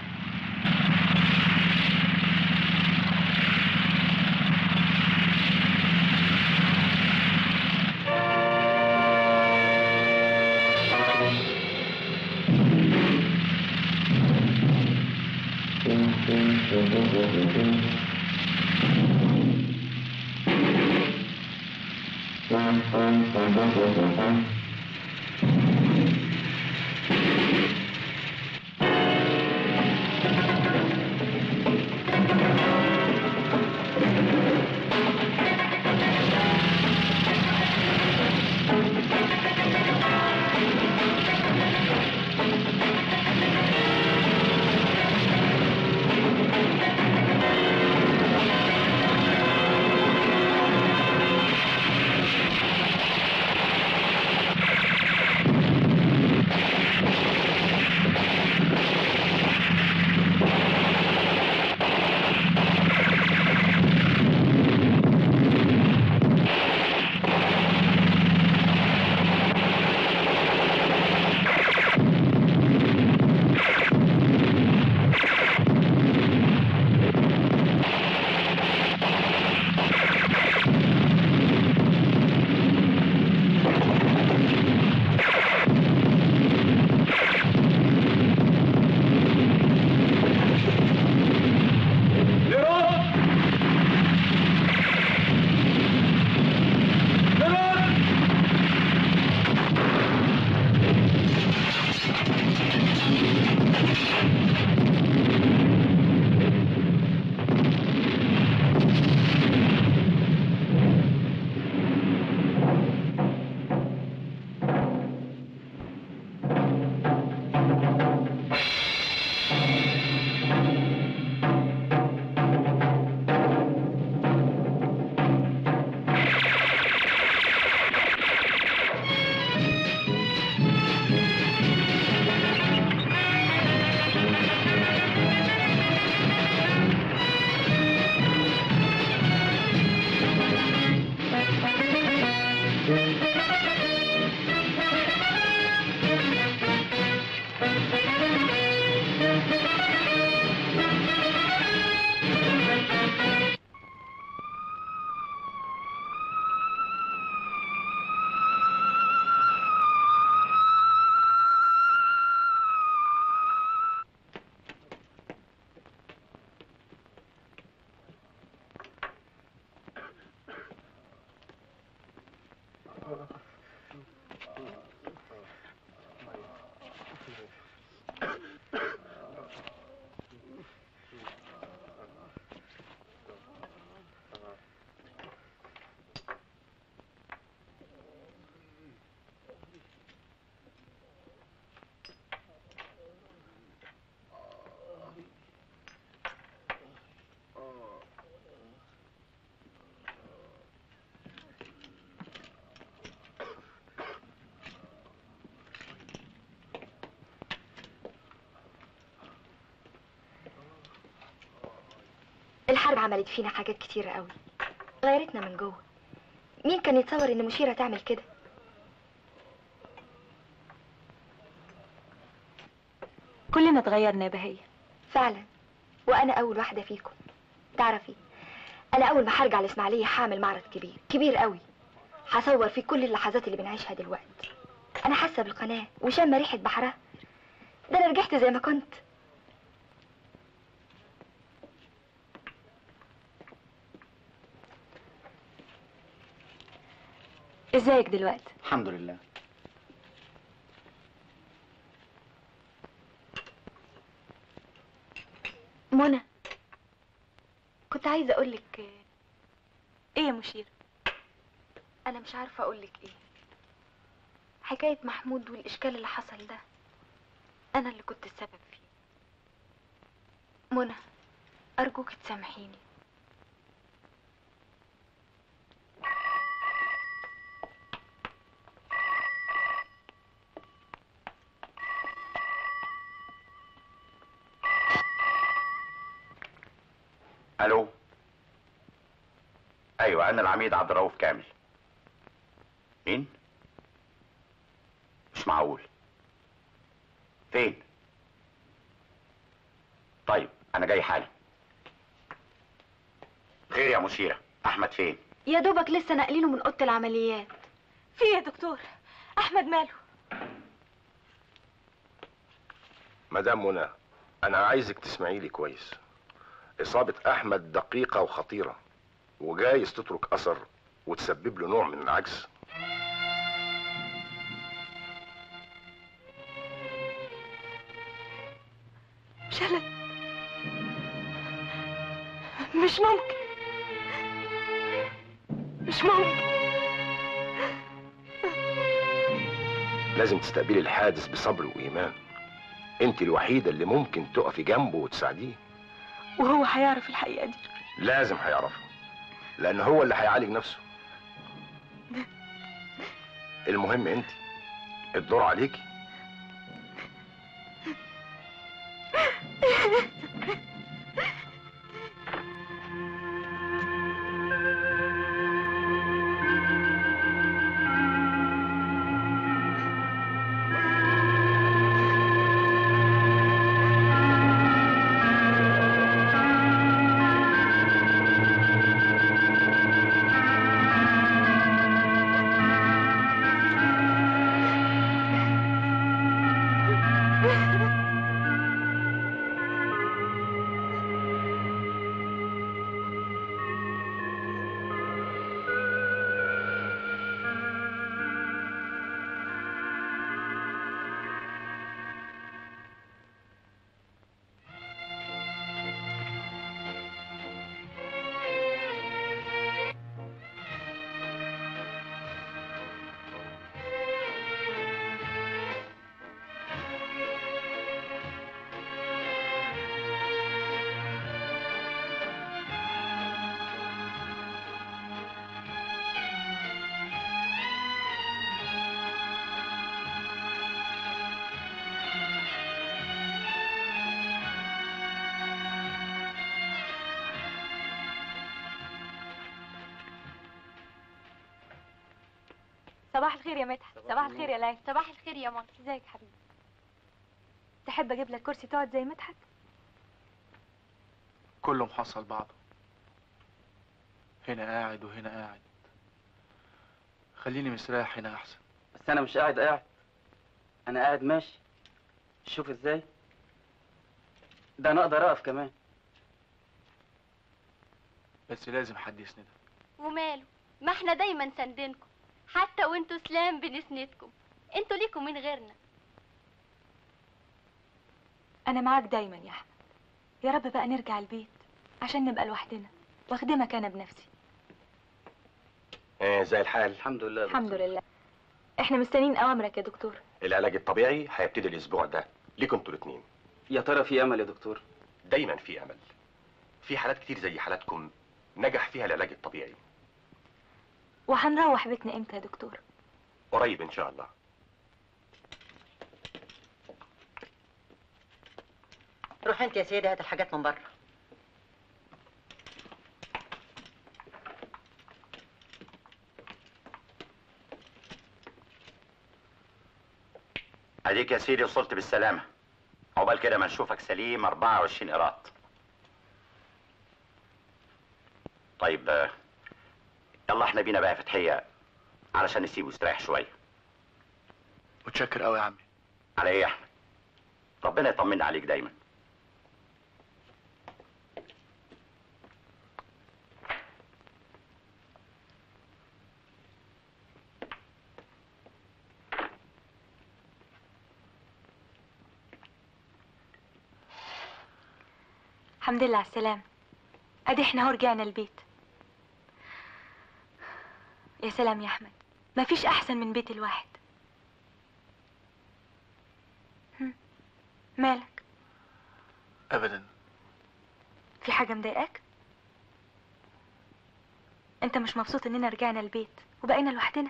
الحرب عملت فينا حاجات كتيرة قوي غيرتنا من جوه مين كان يتصور ان مشيرة تعمل كده كلنا اتغيرنا يا بهية فعلا وانا اول واحدة فيكم تعرفي انا اول ما هرجع الاسماعيلية هعمل معرض كبير كبير قوي هصور فيه كل اللحظات اللي بنعيشها دلوقتي انا حاسة بالقناة وشامة ريحة بحرها ده انا رجعت زي ما كنت ازيك دلوقتي الحمد لله منى كنت عايزة اقولك ايه يا مشير انا مش عارفة اقولك ايه حكاية محمود والاشكال اللي حصل ده انا اللي كنت السبب فيه منى ارجوك تسامحيني الو ايوه انا العميد عبد الرؤوف كامل مين مش معقول فين طيب انا جاي حالا خير يا مشيره احمد فين يا دوبك لسه ناقلينه من اوضه العمليات في إيه يا دكتور احمد ماله مدام منى انا عايزك تسمعي لي كويس اصابة احمد دقيقة وخطيرة وجايز تترك اثر وتسبب له نوع من العجز شلل مش ممكن مش ممكن لازم تستقبلي الحادث بصبر وايمان انت الوحيدة اللي ممكن تقفي جنبه وتساعديه وهو هيعرف الحقيقة دي لازم هيعرفها لان هو اللي هيعالج نفسه المهم انت الدور عليكي صباح الخير يا مدحت صباح الخير يا ليلى صباح الخير يا ماما ازيك يا حبيبي تحب اجيب لك كرسي تقعد زي مدحت كله محصل بعضه هنا قاعد وهنا قاعد خليني مستريح هنا احسن بس انا مش قاعد قاعد انا قاعد ماشي شوف ازاي ده انا اقدر اقف كمان بس لازم حد يسندك وماله ما احنا دايما ساندينكم حتى وانتوا سلام بنسندكم انتوا ليكم من غيرنا انا معاك دايما يا احمد يا رب بقى نرجع البيت عشان نبقى لوحدنا واخدمك انا بنفسي ايه زي الحال الحمد لله الحمد لله احنا مستنيين اوامرك يا دكتور العلاج الطبيعي هيبتدي الاسبوع ده ليكم انتوا الاثنين يا ترى في امل يا دكتور دايما في امل في حالات كتير زي حالاتكم نجح فيها العلاج الطبيعي وهنروح بيتنا امتى يا دكتور قريب ان شاء الله روح انت يا سيدي هات الحاجات من بره اديك يا سيدي وصلت بالسلامه عقبال كده ما نشوفك سليم 24 قراط طيب آه، يلا احنا بينا بقى فتحيه علشان نسيبه يستريح شويه متشكر قوي يا عمي على ايه يا احمد ربنا يطمنا عليك دايما الحمد لله على السلامة ادي احنا اهو رجعنا البيت يا سلام يا احمد مفيش احسن من بيت الواحد هم، مالك ابدا في حاجة مضايقاك انت مش مبسوط اننا رجعنا البيت وبقينا لوحدنا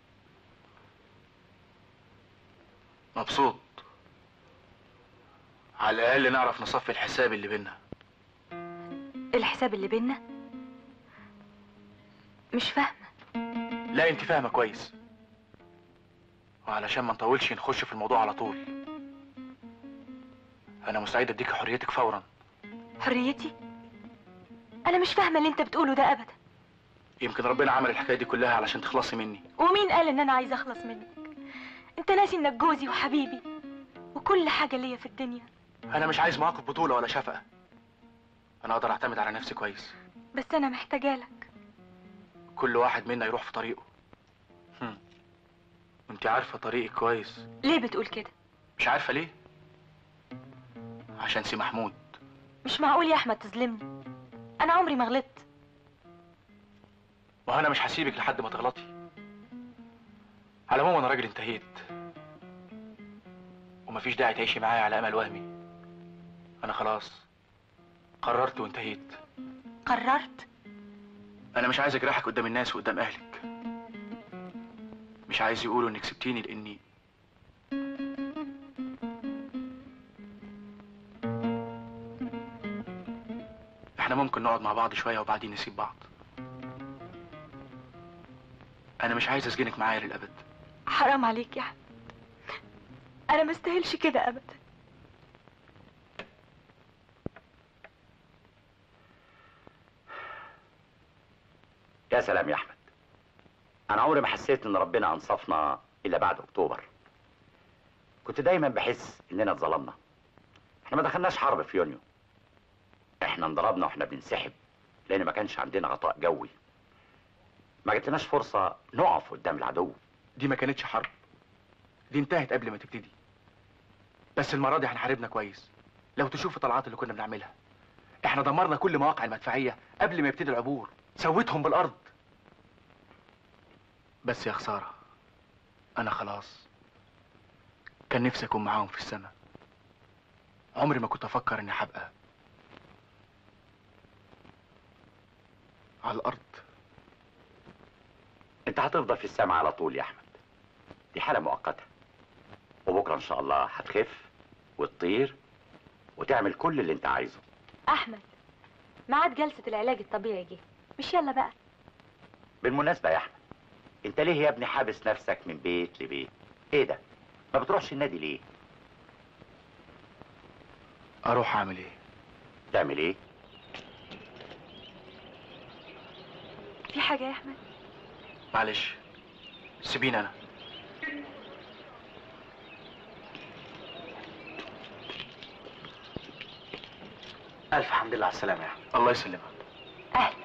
مبسوط على الاقل نعرف نصفي الحساب اللي بينا الحساب اللي بينا مش فاهمة لا انت فاهمه كويس وعلشان ما نطولش نخش في الموضوع على طول انا مستعد اديك حريتك فورا حريتي انا مش فاهمة اللي انت بتقوله ده ابدا يمكن ربنا عمل الحكايه دي كلها علشان تخلصي مني ومين قال ان انا عايزة اخلص منك انت ناسي انك جوزي وحبيبي وكل حاجة ليا في الدنيا انا مش عايز مواقف بطوله ولا شفقه انا اقدر اعتمد على نفسي كويس بس انا محتاجة لك كل واحد منا يروح في طريقه هم. انت عارفه طريقك كويس ليه بتقول كده مش عارفه ليه عشان سي محمود مش معقول يا احمد تظلمني انا عمري ما غلطت ما انا مش هسيبك لحد ما تغلطي على العموم انا راجل انتهيت ومفيش داعي تعيشي معايا على امل وهمي انا خلاص قررت وانتهيت قررت انا مش عايز اجرحك قدام الناس وقدام اهلك مش عايز يقولوا انك سبتيني لاني احنا ممكن نقعد مع بعض شويه وبعدين نسيب بعض انا مش عايز اسجنك معايا للابد حرام عليك يا احمد انا ما استاهلش كده ابدا يا سلام يا احمد انا عمري ما حسيت ان ربنا انصفنا الا بعد اكتوبر كنت دايما بحس اننا اتظلمنا احنا ما دخلناش حرب في يونيو احنا انضربنا واحنا بننسحب لان ما كانش عندنا غطاء جوي ما جاتلناش فرصه نقف قدام العدو دي ما كانتش حرب دي انتهت قبل ما تبتدي بس المره دي هنحاربنا كويس لو تشوف الطلعات اللي كنا بنعملها احنا دمرنا كل مواقع المدفعيه قبل ما يبتدي العبور سويتهم بالارض بس يا خساره انا خلاص كان نفسي اكون معاهم في السماء عمري ما كنت افكر اني هبقى على الارض انت هتفضل في السماء على طول يا احمد دي حاله مؤقته وبكره ان شاء الله هتخف وتطير وتعمل كل اللي انت عايزه احمد ميعاد جلسة العلاج الطبيعي جه مش يلا بقى بالمناسبه يا احمد انت ليه يا ابني حابس نفسك من بيت لبيت ايه ده ما بتروحش النادي ليه اروح اعمل ايه تعمل ايه في حاجة يا احمد معلش سيبيني انا الف حمد لله على السلامه يا احمد الله يسلمك اهلا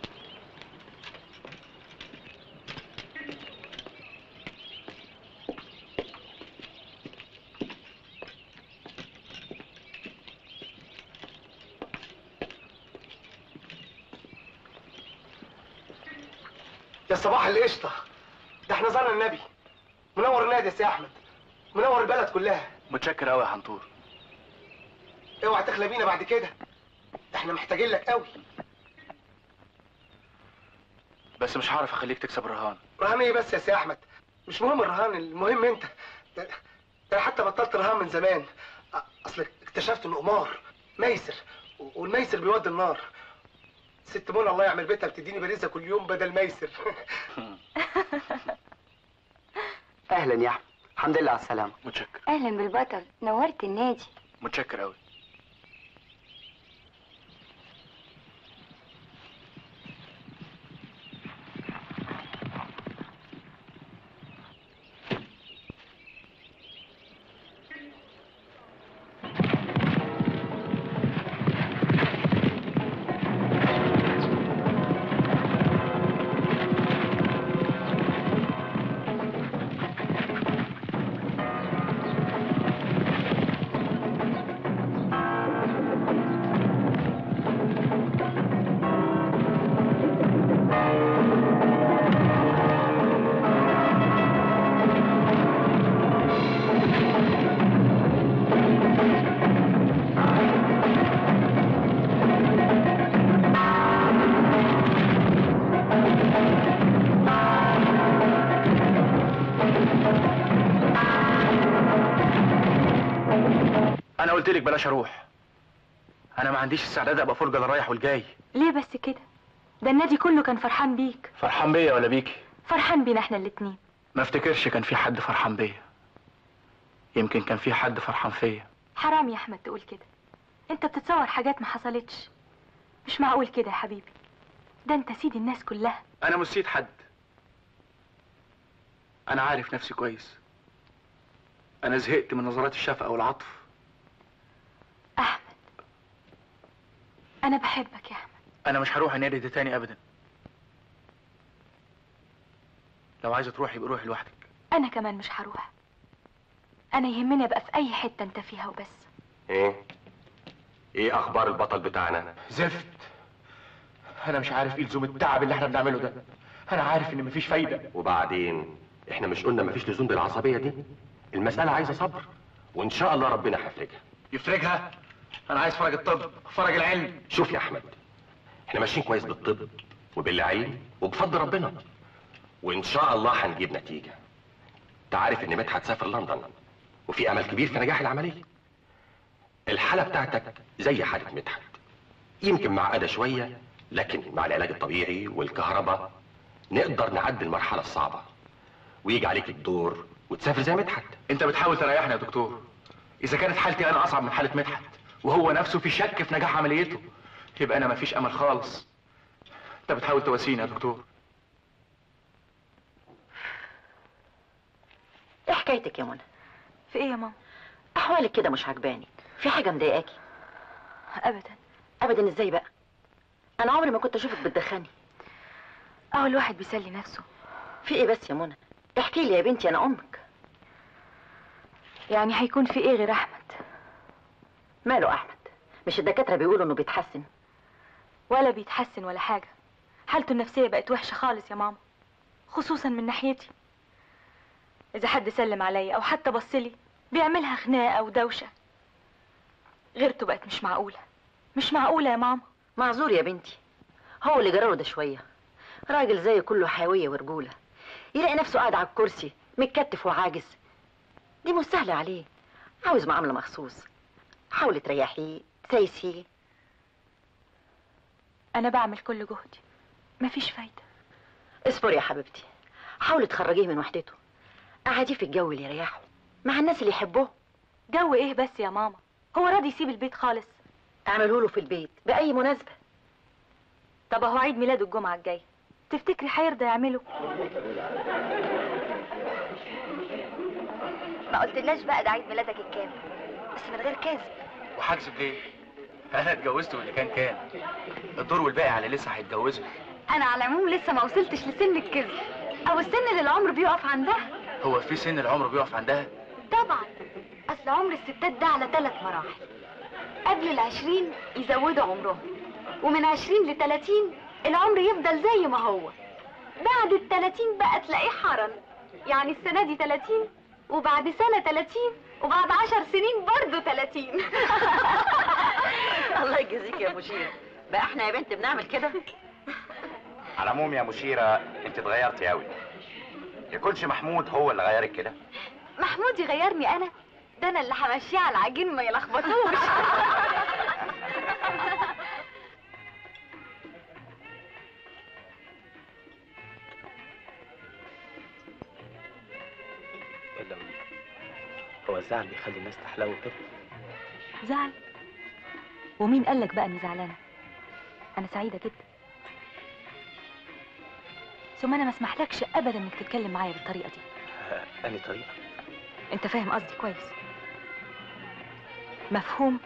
يا صباح القشطه ده احنا زرنا النبي منور النادي يا سي احمد منور البلد كلها متشكر قوي يا حنطور اوعى تخلى بينا بعد كده احنا محتاجين لك قوي بس مش هعرف اخليك تكسب الرهان رهان ايه بس يا سي احمد مش مهم الرهان المهم انت ده ده انا حتى بطلت رهان من زمان أ- اصل اكتشفت انه قمار ميسر و- والميسر بيودي النار ست منى الله يعمل بيتها بتديني باريزه كل يوم بدل ميسر اهلا يا احمد الحمد لله على السلامه متشكر اهلا بالبطل نورت النادي متشكر قوي انا قلت لك بلاش اروح انا ما عنديش استعداد ابقى فرجه للرايح والجاي ليه بس كده ده النادي كله كان فرحان بيك فرحان بيا ولا بيكي فرحان بينا احنا الاتنين ما افتكرش كان في حد فرحان بيا يمكن كان في حد فرحان فيا حرام يا احمد تقول كده انت بتتصور حاجات ما حصلتش مش معقول كده يا حبيبي ده انت سيد الناس كلها انا مش سيد حد انا عارف نفسي كويس انا زهقت من نظرات الشفقه والعطف انا بحبك يا احمد انا مش هروح النادي ده تاني ابدا لو عايزه تروحي يبقى روحي لوحدك انا كمان مش هروح انا يهمني ابقى في اي حته انت فيها وبس ايه ايه اخبار البطل بتاعنا زفت انا مش عارف ايه لزوم التعب اللي احنا بنعمله ده انا عارف ان مفيش فايده وبعدين احنا مش قلنا مفيش لزوم بالعصبيه دي المساله عايزه صبر وان شاء الله ربنا هيفرجها يفرجها انا عايز فرج الطب فرج العلم شوف يا احمد احنا ماشيين كويس بالطب وبالعلم وبفضل ربنا وان شاء الله هنجيب نتيجه انت عارف ان مدحت سافر لندن وفي امل كبير في نجاح العمليه الحاله بتاعتك زي حاله مدحت يمكن معقده شويه لكن مع العلاج الطبيعي والكهرباء نقدر نعدي المرحله الصعبه ويجي عليك الدور وتسافر زي مدحت انت بتحاول تريحني يا دكتور اذا كانت حالتي انا اصعب من حاله مدحت وهو نفسه في شك في نجاح عمليته يبقى انا مفيش امل خالص انت بتحاول تواسيني يا دكتور ايه حكايتك يا منى في ايه يا ماما احوالك كده مش عجباني في حاجه مضايقاكي ابدا ابدا ازاي بقى انا عمري ما كنت اشوفك بتدخني اه الواحد بيسلي نفسه في ايه بس يا منى احكي لي يا بنتي انا امك يعني هيكون في ايه غير احمد ماله احمد مش الدكاتره بيقولوا انه بيتحسن ولا بيتحسن ولا حاجه حالته النفسيه بقت وحشه خالص يا ماما خصوصا من ناحيتي اذا حد سلم عليا او حتى بصلي بيعملها خناقه ودوشه غيرته بقت مش معقوله مش معقوله يا ماما معذور يا بنتي هو اللي جراله ده شويه راجل زي كله حيويه ورجوله يلاقي نفسه قاعد على الكرسي متكتف وعاجز دي مش سهله عليه عاوز معامله مخصوص حاولي تريحيه تسايسيه انا بعمل كل جهدي مفيش فايده اصبري يا حبيبتي حاولي تخرجيه من وحدته قعديه في الجو اللي يريحه مع الناس اللي يحبوه جو ايه بس يا ماما هو راضي يسيب البيت خالص اعملوا له في البيت باي مناسبه طب اهو عيد ميلاده الجمعه الجايه تفتكري هيرضى يعمله ما قلتلناش بقى ده عيد ميلادك الكام بس من غير كذب وهكذب ليه انا اتجوزت واللي كان كان الدور والباقي على اللي لسه هيتجوزوا انا على العموم لسه ما وصلتش لسن الكذب او السن اللي العمر بيقف عندها هو في سن العمر بيقف عندها طبعا اصل عمر الستات ده على ثلاث مراحل قبل العشرين يزودوا عمرهم ومن عشرين لتلاتين العمر يفضل زي ما هو بعد التلاتين بقى تلاقيه حرن يعني السنة دي تلاتين وبعد سنة تلاتين وبعد عشر سنين برضه تلاتين الله يجزيك يا مشير بقى احنا يا بنت بنعمل كده على العموم يا مشيرة انت اتغيرتي قوي يكونش محمود هو اللي غيرك كده محمود يغيرني انا ده انا اللي همشيه على العجين ما يلخبطوش ولا هو الزعل بيخلي الناس تحلو كده زعل ومين قالك بقى اني زعلانه انا سعيده جدا ثم انا ما اسمحلكش ابدا انك تتكلم معايا بالطريقه دي أني طريقة انت فاهم قصدي كويس مفهوم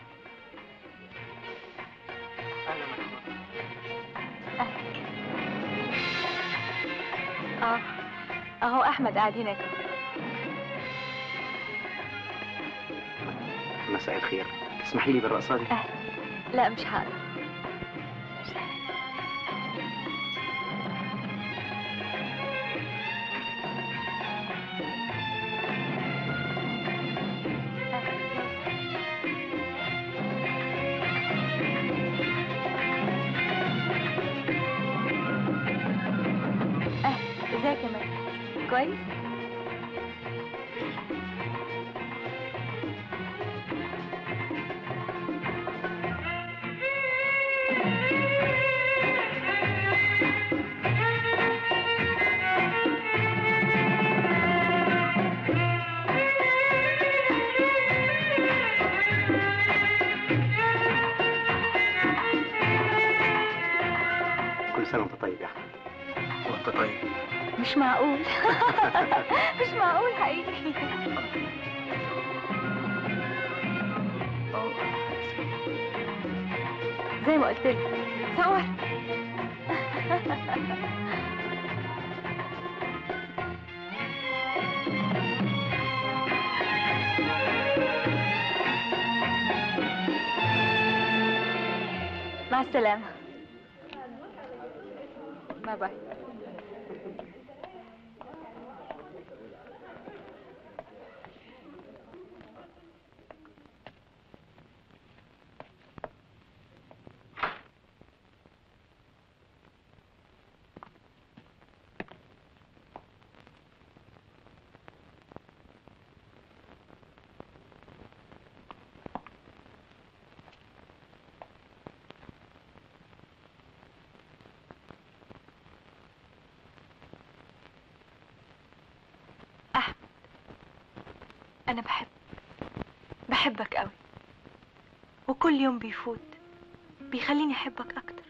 اه اهو احمد قاعد هناك مساء الخير تسمحي لي بالرقصه دي لا مش هقدر اه ازيك يا ماما كويس سنه وانت طيب يا احمد وانت طيب مش معقول مش معقول حقيقي زي ما قلت لك صور مع السلامة باي باي أحمد أنا بحب بحبك قوي وكل يوم بيفوت بيخليني أحبك أكتر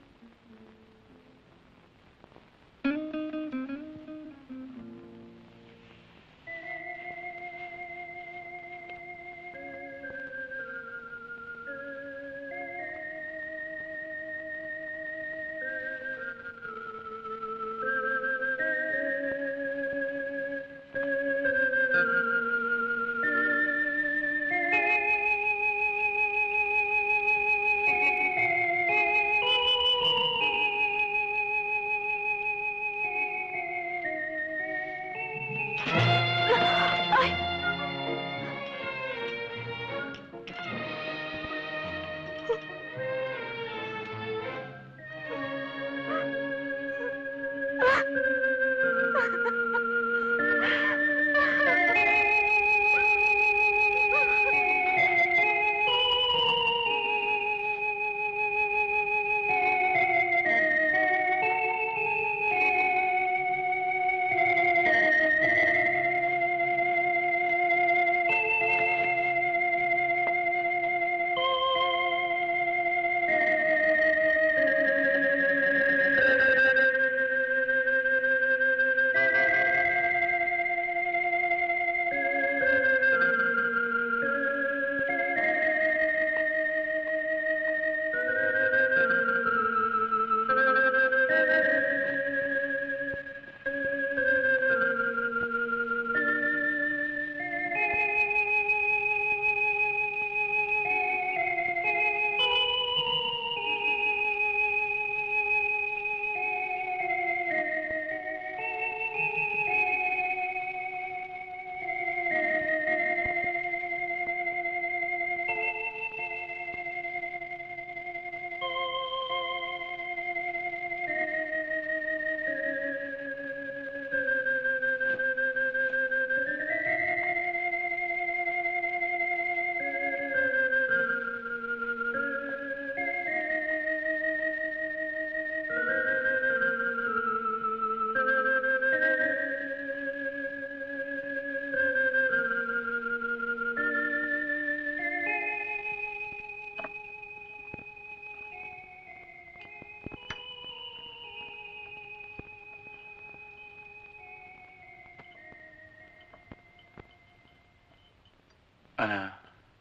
أنا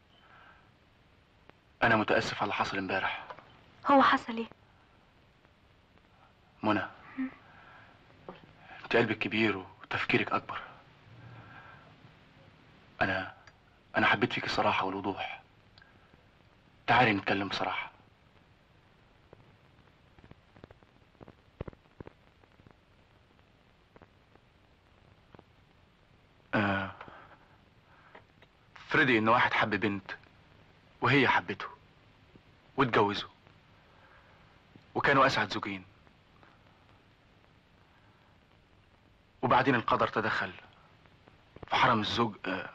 أنا متأسف على اللي حصل امبارح هو حصل ايه منى أنت قلبك كبير وتفكيرك أكبر أنا أنا حبيت فيك الصراحة والوضوح تعالي نتكلم بصراحة آه فرضي إن واحد حب بنت وهي حبته واتجوزوا وكانوا أسعد زوجين وبعدين القدر تدخل فحرم الزوج آه،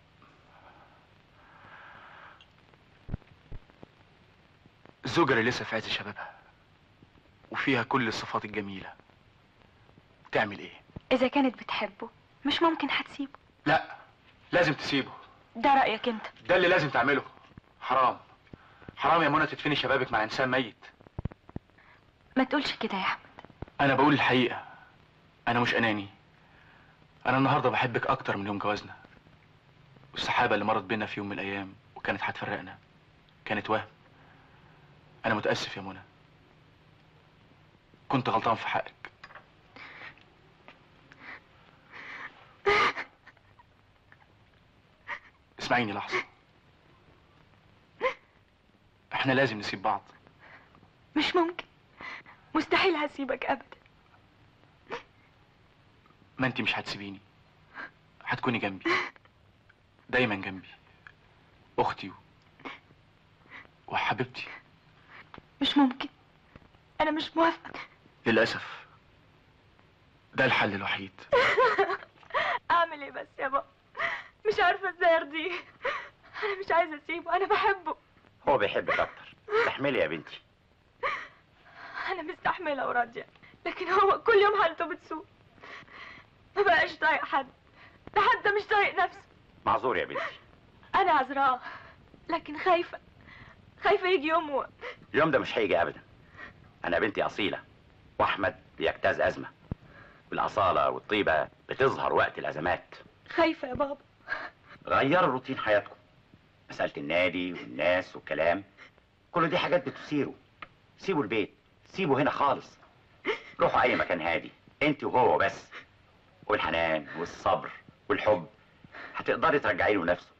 الزوجة اللي لسه في عز شبابها وفيها كل الصفات الجميلة تعمل ايه؟ اذا كانت بتحبه مش ممكن هتسيبه لا لازم تسيبه ده رأيك انت ده اللي لازم تعمله حرام حرام يا منى تدفني شبابك مع انسان ميت ما تقولش كده يا احمد انا بقول الحقيقه انا مش اناني انا النهارده بحبك اكتر من يوم جوازنا والسحابه اللي مرت بينا في يوم من الايام وكانت هتفرقنا كانت وهم انا متاسف يا منى كنت غلطان في حقك اسمعيني لحظه احنا لازم نسيب بعض مش ممكن مستحيل هسيبك ابدا ما انت مش هتسيبيني هتكوني جنبي دايما جنبي اختي و... وحبيبتي مش ممكن انا مش موافقه للاسف ده الحل الوحيد اعمل ايه بس يا بابا مش عارفه ازاي ارضيه انا مش عايزه اسيبه انا بحبه هو بيحبك اكتر استحملي يا بنتي انا مستحمله وراضيه لكن هو كل يوم حالته بتسوء ما بقاش طايق حد ده حتى مش طايق نفسه معذور يا بنتي انا عذراه لكن خايفه خايفه يجي يوم و... اليوم ده مش هيجي ابدا انا بنتي اصيله واحمد بيجتاز ازمه الاصاله والطيبه بتظهر وقت الازمات خايفه يا بابا غيروا روتين حياتكم مساله النادي والناس والكلام كل دي حاجات بتثيره سيبوا البيت سيبوا هنا خالص روحوا اي مكان هادي انت وهو بس والحنان والصبر والحب هتقدري ترجعي له نفسه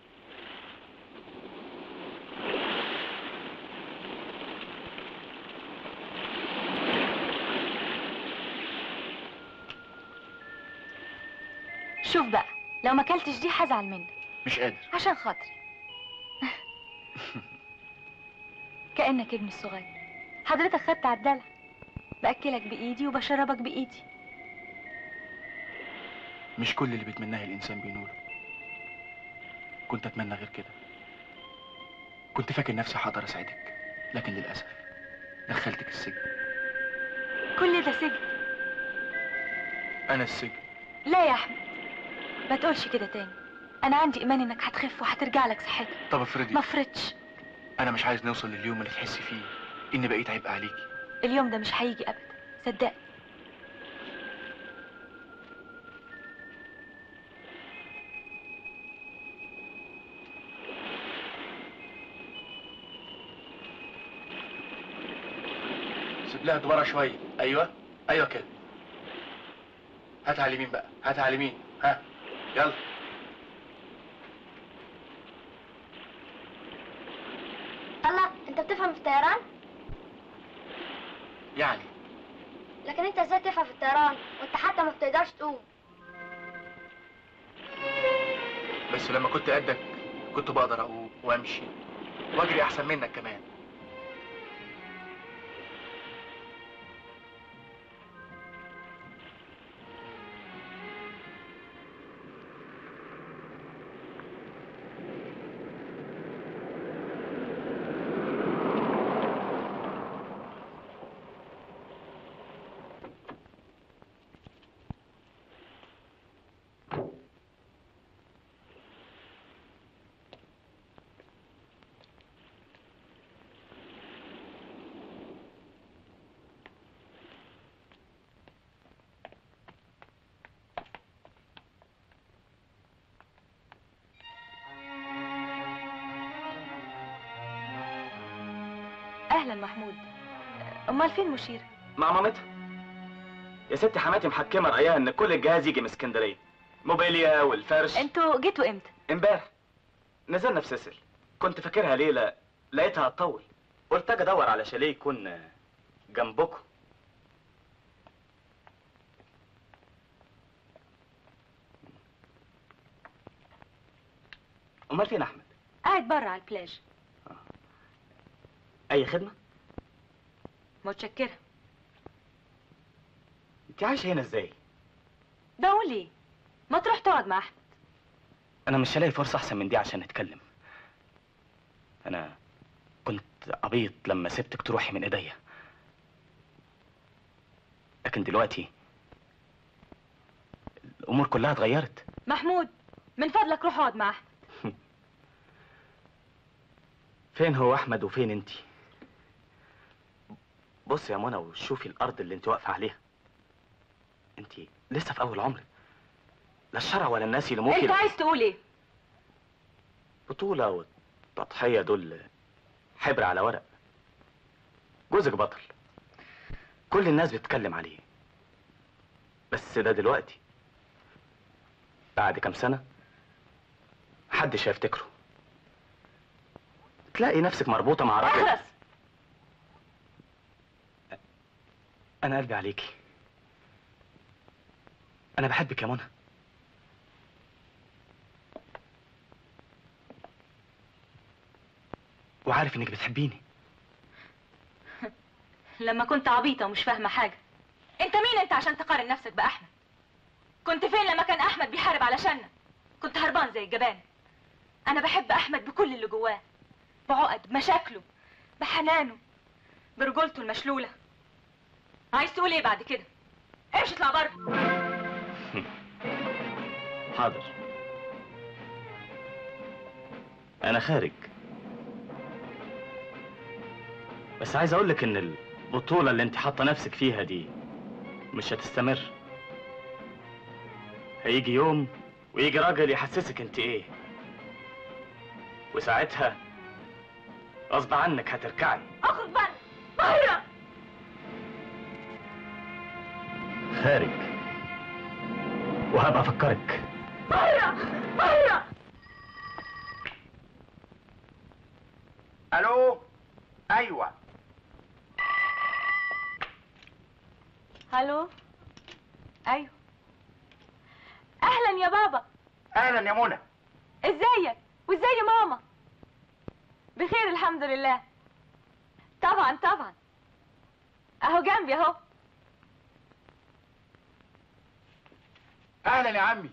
شوف بقى لو ما اكلتش دي هزعل منك مش قادر عشان خاطري كأنك ابني الصغير حضرتك خدت على الدلع بأكلك بإيدي وبشربك بإيدي مش كل اللي بيتمناه الانسان بينوله كنت اتمنى غير كده كنت فاكر نفسي هقدر اساعدك لكن للاسف دخلتك السجن كل ده سجن انا السجن لا يا أحمد ما تقولش كده تاني أنا عندي إيمان إنك هتخف وهترجع لك صحتك طب افرضي ما فرطش انا مش عايز نوصل لليوم اللي تحسي فيه اني بقيت عبء عليكي اليوم ده مش هيجي أبدا صدقني سيب لها دوباره شويه ايوه ايوه كده هات على اليمين بقى هات على اليمين ها يلا الله انت بتفهم في الطيران يعني لكن انت ازاي تفهم في الطيران وانت حتى ما بتقدرش تقوم بس لما كنت قدك كنت بقدر اقوم وامشي واجري احسن منك كمان أهلا محمود أمال فين مشير مع مامتها يا ستي حماتي محكمه رايها ان كل الجهاز يجي من اسكندريه موبيليا والفرش انتوا جيتوا امتى امبارح نزلنا في سيسل كنت فاكرها ليله لقيتها هتطول قلت اجي ادور على شاليه يكون جنبكم امال فين احمد قاعد بره على البلاج اي خدمه متشكرة انت عايشه هنا ازاي بقول ايه ما تروح تقعد مع أحمد انا مش هلاقي فرصه احسن من دي عشان نتكلم انا كنت عبيط لما سبتك تروحي من ايديا لكن دلوقتي الامور كلها اتغيرت محمود من فضلك روح اقعد مع أحمد فين هو احمد وفين انتي بص يا منى وشوفي الارض اللي انت واقفه عليها انت لسه في اول عمرك لا الشرع ولا الناس يلموكي انت عايز تقول ايه بطولة والتضحية دول حبر على ورق جوزك بطل كل الناس بتتكلم عليه بس ده دلوقتي بعد كام سنة محدش هيفتكره تلاقي نفسك مربوطة مع راجل اخرس أنا قلبي عليكي أنا بحبك يا منى وعارف إنك بتحبيني لما كنت عبيطة ومش فاهمة حاجة انت مين انت عشان تقارن نفسك بأحمد كنت فين لما كان أحمد بيحارب علشاننا كنت هربان زي الجبان أنا بحب أحمد بكل اللي جواه بعقد بمشاكله بحنانه برجولته المشلولة عايز تقول ايه بعد كده امشي اطلع بره حاضر أنا خارج بس عايز أقولك إن البطولة اللي أنت حاطة نفسك فيها دي مش هتستمر هيجي يوم ويجي راجل يحسسك أنت إيه وساعتها غصب عنك هتركعي اخرج بره بره خارج وهبقى أفكرك بره بره الو ايوه الو ايوه اهلا يا بابا اهلا يا منى ازيك وازاي ماما بخير الحمد لله طبعا طبعا اهو جنبي اهو اهلا يا عمي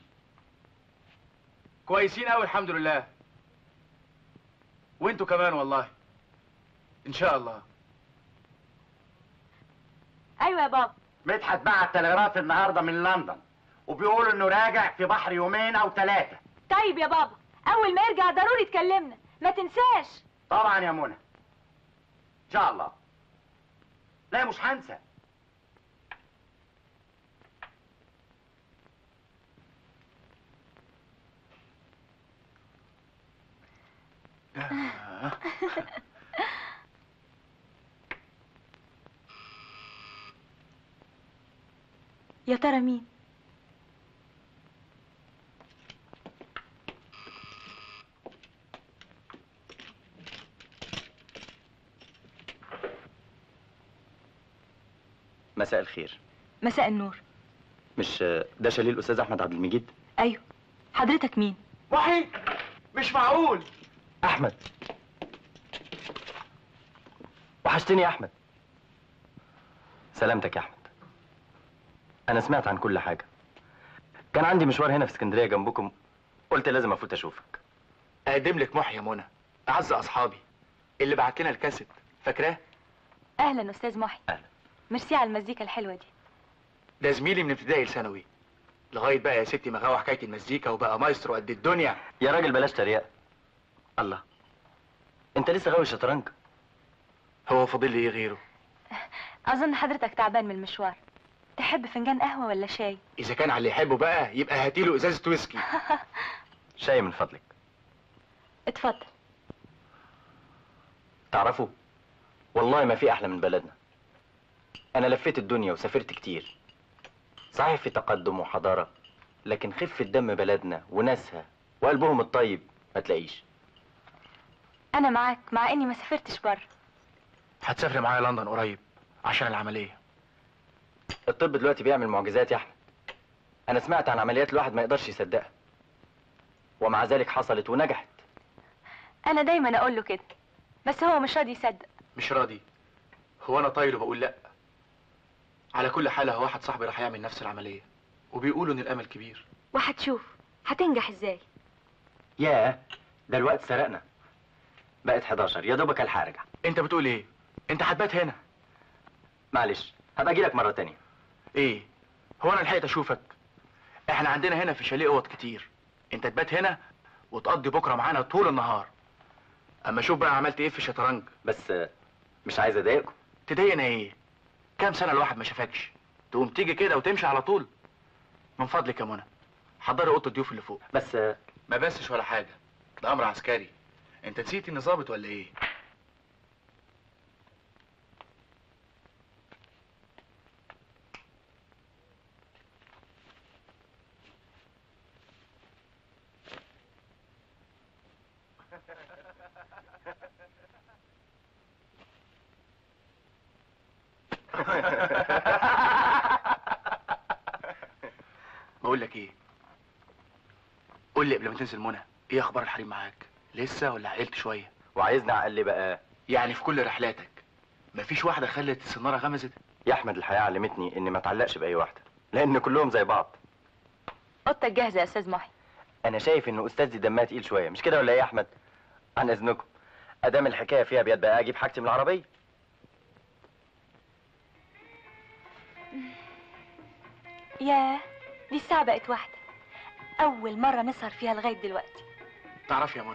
كويسين قوي الحمد لله وانتوا كمان والله ان شاء الله ايوه يا بابا مدحت بعت تلغراف النهارده من لندن وبيقول انه راجع في بحر يومين او ثلاثه طيب يا بابا اول ما يرجع ضروري تكلمنا ما تنساش طبعا يا منى ان شاء الله لا مش هنسى يا ترى مين مساء الخير مساء النور مش ده شاليه الأستاذ أحمد عبد المجيد ايوه حضرتك مين محي مش معقول أحمد وحشتني يا أحمد سلامتك يا أحمد أنا سمعت عن كل حاجة كان عندي مشوار هنا في اسكندرية جنبكم قلت لازم أفوت أشوفك اقدم لك محي يا منى اعز اصحابي اللي بعت لنا الكاسيت فاكراه اهلا استاذ محي أهلا. ميرسي على المزيكا الحلوه دي ده زميلي من ابتدائي لثانوي لغايه بقى يا ستي ما غاوى حكايه المزيكا وبقى مايسترو قد الدنيا يا راجل بلاش تريقة الله أنت لسه غاوي الشطرنج هو فاضل لي ايه غيره اظن حضرتك تعبان من المشوار تحب فنجان قهوه ولا شاي اذا كان على اللي يحبه بقى يبقى هاتيله ازازه ويسكي شاي من فضلك اتفضل تعرفوا والله ما في أحلى من بلدنا أنا لفيت الدنيا وسافرت كتير صحيح في تقدم وحضارة لكن خفة دم بلدنا وناسها وقلبهم الطيب ما تلاقيش انا معاك مع اني ما سافرتش بره هتسافري معايا لندن قريب عشان العمليه الطب دلوقتي بيعمل معجزات يا أحمد أنا سمعت عن عمليات الواحد ما يقدرش يصدقها ومع ذلك حصلت ونجحت انا دايما اقول له كده بس هو مش راضي يصدق مش راضي هو انا طايل وبقول لا على كل حال هو واحد صاحبي راح يعمل نفس العمليه وبيقولوا ان الامل كبير وهتشوف هتنجح ازاي ياه ده الوقت سرقنا بقت 11 يا دوبك الحق ارجع انت بتقول ايه انت هتبات هنا معلش هبقى اجي لك مره تانية ايه هو انا لحقت اشوفك احنا عندنا هنا في شاليه اوض كتير انت تبات هنا وتقضي بكره معانا طول النهار اما شوف بقى عملت ايه في الشطرنج بس مش عايز اضايقكم تضايقنا ايه كام سنه الواحد ما شافكش تقوم تيجي كده وتمشي على طول من فضلك يا منى حضري اوضه الضيوف اللي فوق بس ما بسش ولا حاجه ده امر عسكري انت نسيت اني ظابط ولا ايه بقول لك ايه قول لي قبل ما تنزل منى ايه اخبار الحريم معاك لسه ولا عقلت شويه وعايزني اعقل لي بقى يعني في كل رحلاتك مفيش واحده خلت السناره غمزت يا احمد الحياه علمتني اني ما اتعلقش باي واحده لان كلهم زي بعض اوضتك جاهزه يا استاذ محي انا شايف ان استاذتي دمها تقيل شويه مش كده ولا ايه يا احمد عن اذنكم ادام الحكايه فيها بيد بقى اجيب حاجتي من العربيه ياه دي الساعه بقت واحده اول مره نسهر فيها لغايه دلوقتي تعرف يا منى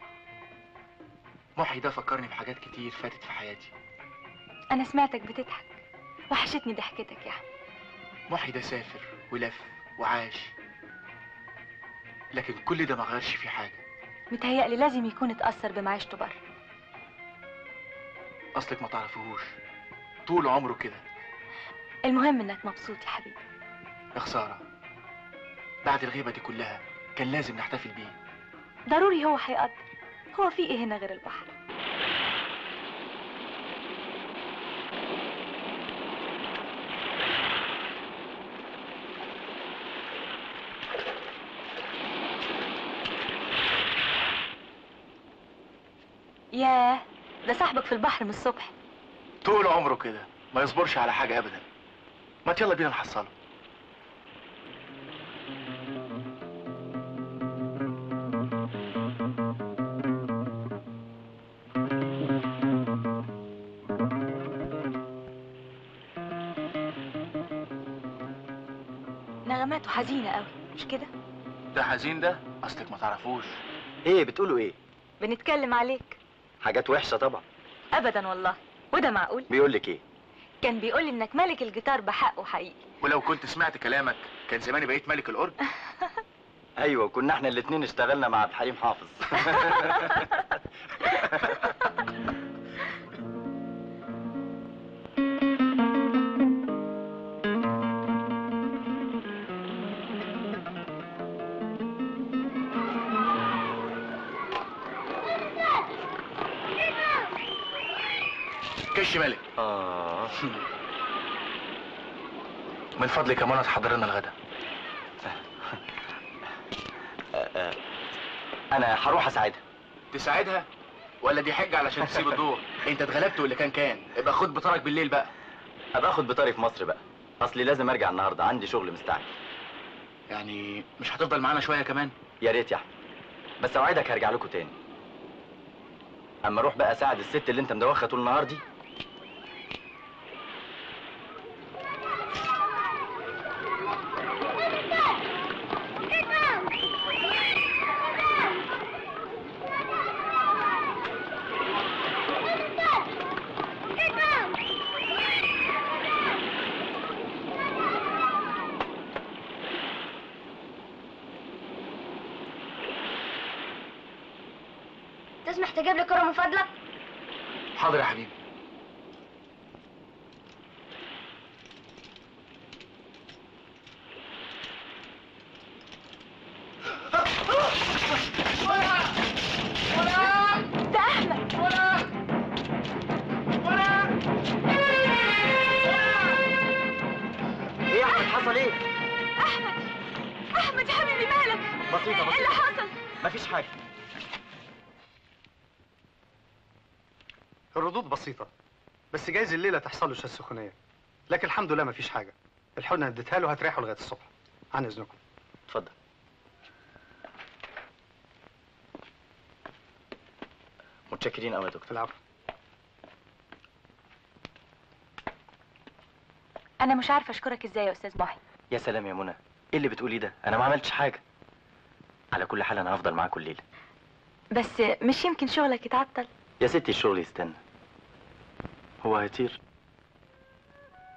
محي ده فكرني بحاجات كتير فاتت في حياتي انا سمعتك بتضحك وحشتني ضحكتك يا احمد محي ده سافر ولف وعاش لكن كل ده ما غيرش فيه حاجه متهيألي لازم يكون اتأثر بمعيشته بره اصلك ما تعرفيهوش طول عمره كده المهم انك مبسوط يا حبيبي يا خساره بعد الغيبه دي كلها كان لازم نحتفل بيه ضروري هو هيقدر هو في ايه هنا غير البحر ياه ده صاحبك في البحر من الصبح طول عمره كده ما يصبرش على حاجه ابدا ما يلا بينا نحصله نغماته حزينة قوي مش كده ده حزين ده اصلك ما تعرفوش ايه بتقولوا ايه بنتكلم عليك حاجات وحشه طبعا ابدا والله وده معقول بيقول لك ايه كان بيقول لي انك ملك الجيتار بحقه حقيقي ولو كنت سمعت كلامك كان زماني بقيت ملك الأورج ايوه كنا احنا الاتنين اشتغلنا مع عبد الحليم حافظ كش ملك اه من فضلك يا منى تحضر لنا الغدا انا هروح اساعدها تساعدها ولا دي حجه علشان تسيب الدور انت اتغلبت واللي كان كان ابقى خد بطارك بالليل بقى ابقى اخد بطاري في مصر بقى اصلي لازم ارجع النهارده عندي شغل مستعجل يعني مش هتفضل معانا شويه كمان يا ريت يا احمد بس اوعدك هرجع لكم تاني اما اروح بقى اساعد الست اللي انت مدوخها طول النهار دي تسمح تجيب لي كرة من فضلك؟ حاضر يا حبيبي ده احمد ايه يا احمد حصل ايه احمد احمد يا حبيبي مالك بسيطه ايه اللي بسيطه حصل مفيش حاجه الردود بسيطة بس جايز الليلة تحصل له شوية سخونية لكن الحمد لله مفيش حاجة الحقنة اديتها له هتريحه لغاية الصبح عن إذنكم اتفضل متشكرين قوي يا دكتور العفو انا مش عارفه اشكرك ازاي يا استاذ محي يا سلام يا منى ايه اللي بتقوليه ده انا ما عملتش حاجه على كل حال انا هفضل معاكم الليله بس مش يمكن شغلك يتعطل يا ستي الشغل يستنى هو هيطير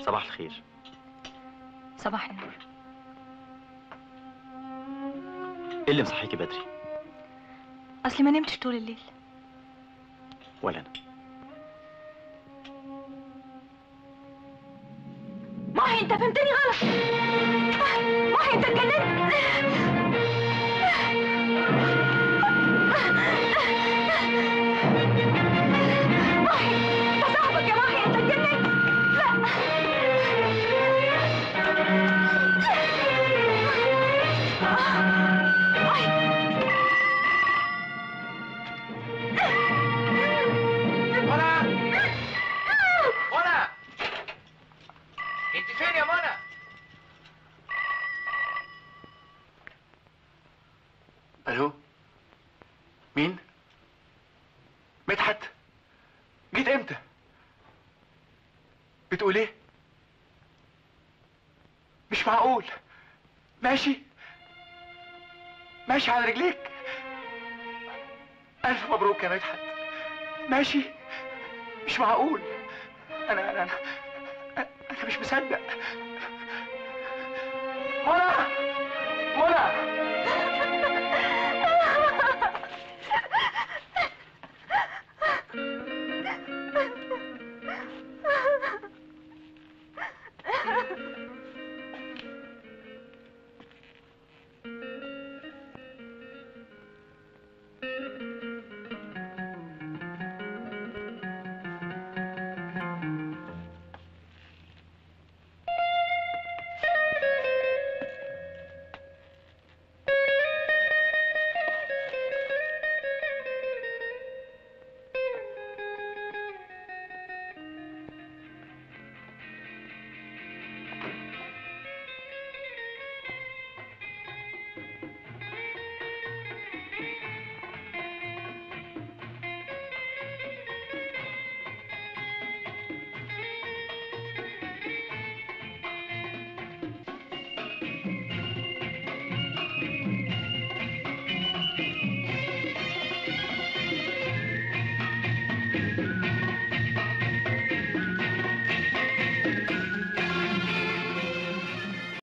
صباح الخير صباح النور ايه اللي مصحيكي بدري اصلي ما نمتش طول الليل ولا انا محي انت فهمتني غلط محي انت اتجننت محي انت صاحبك يا محي انت اتجننت لا منى منى انت فين يا منى الو مين مدحت جيت امتى بتقول ايه مش معقول ماشي ماشي على رجليك الف مبروك يا مدحت ماشي مش معقول انا انا انا, أنا مش مصدق منى منى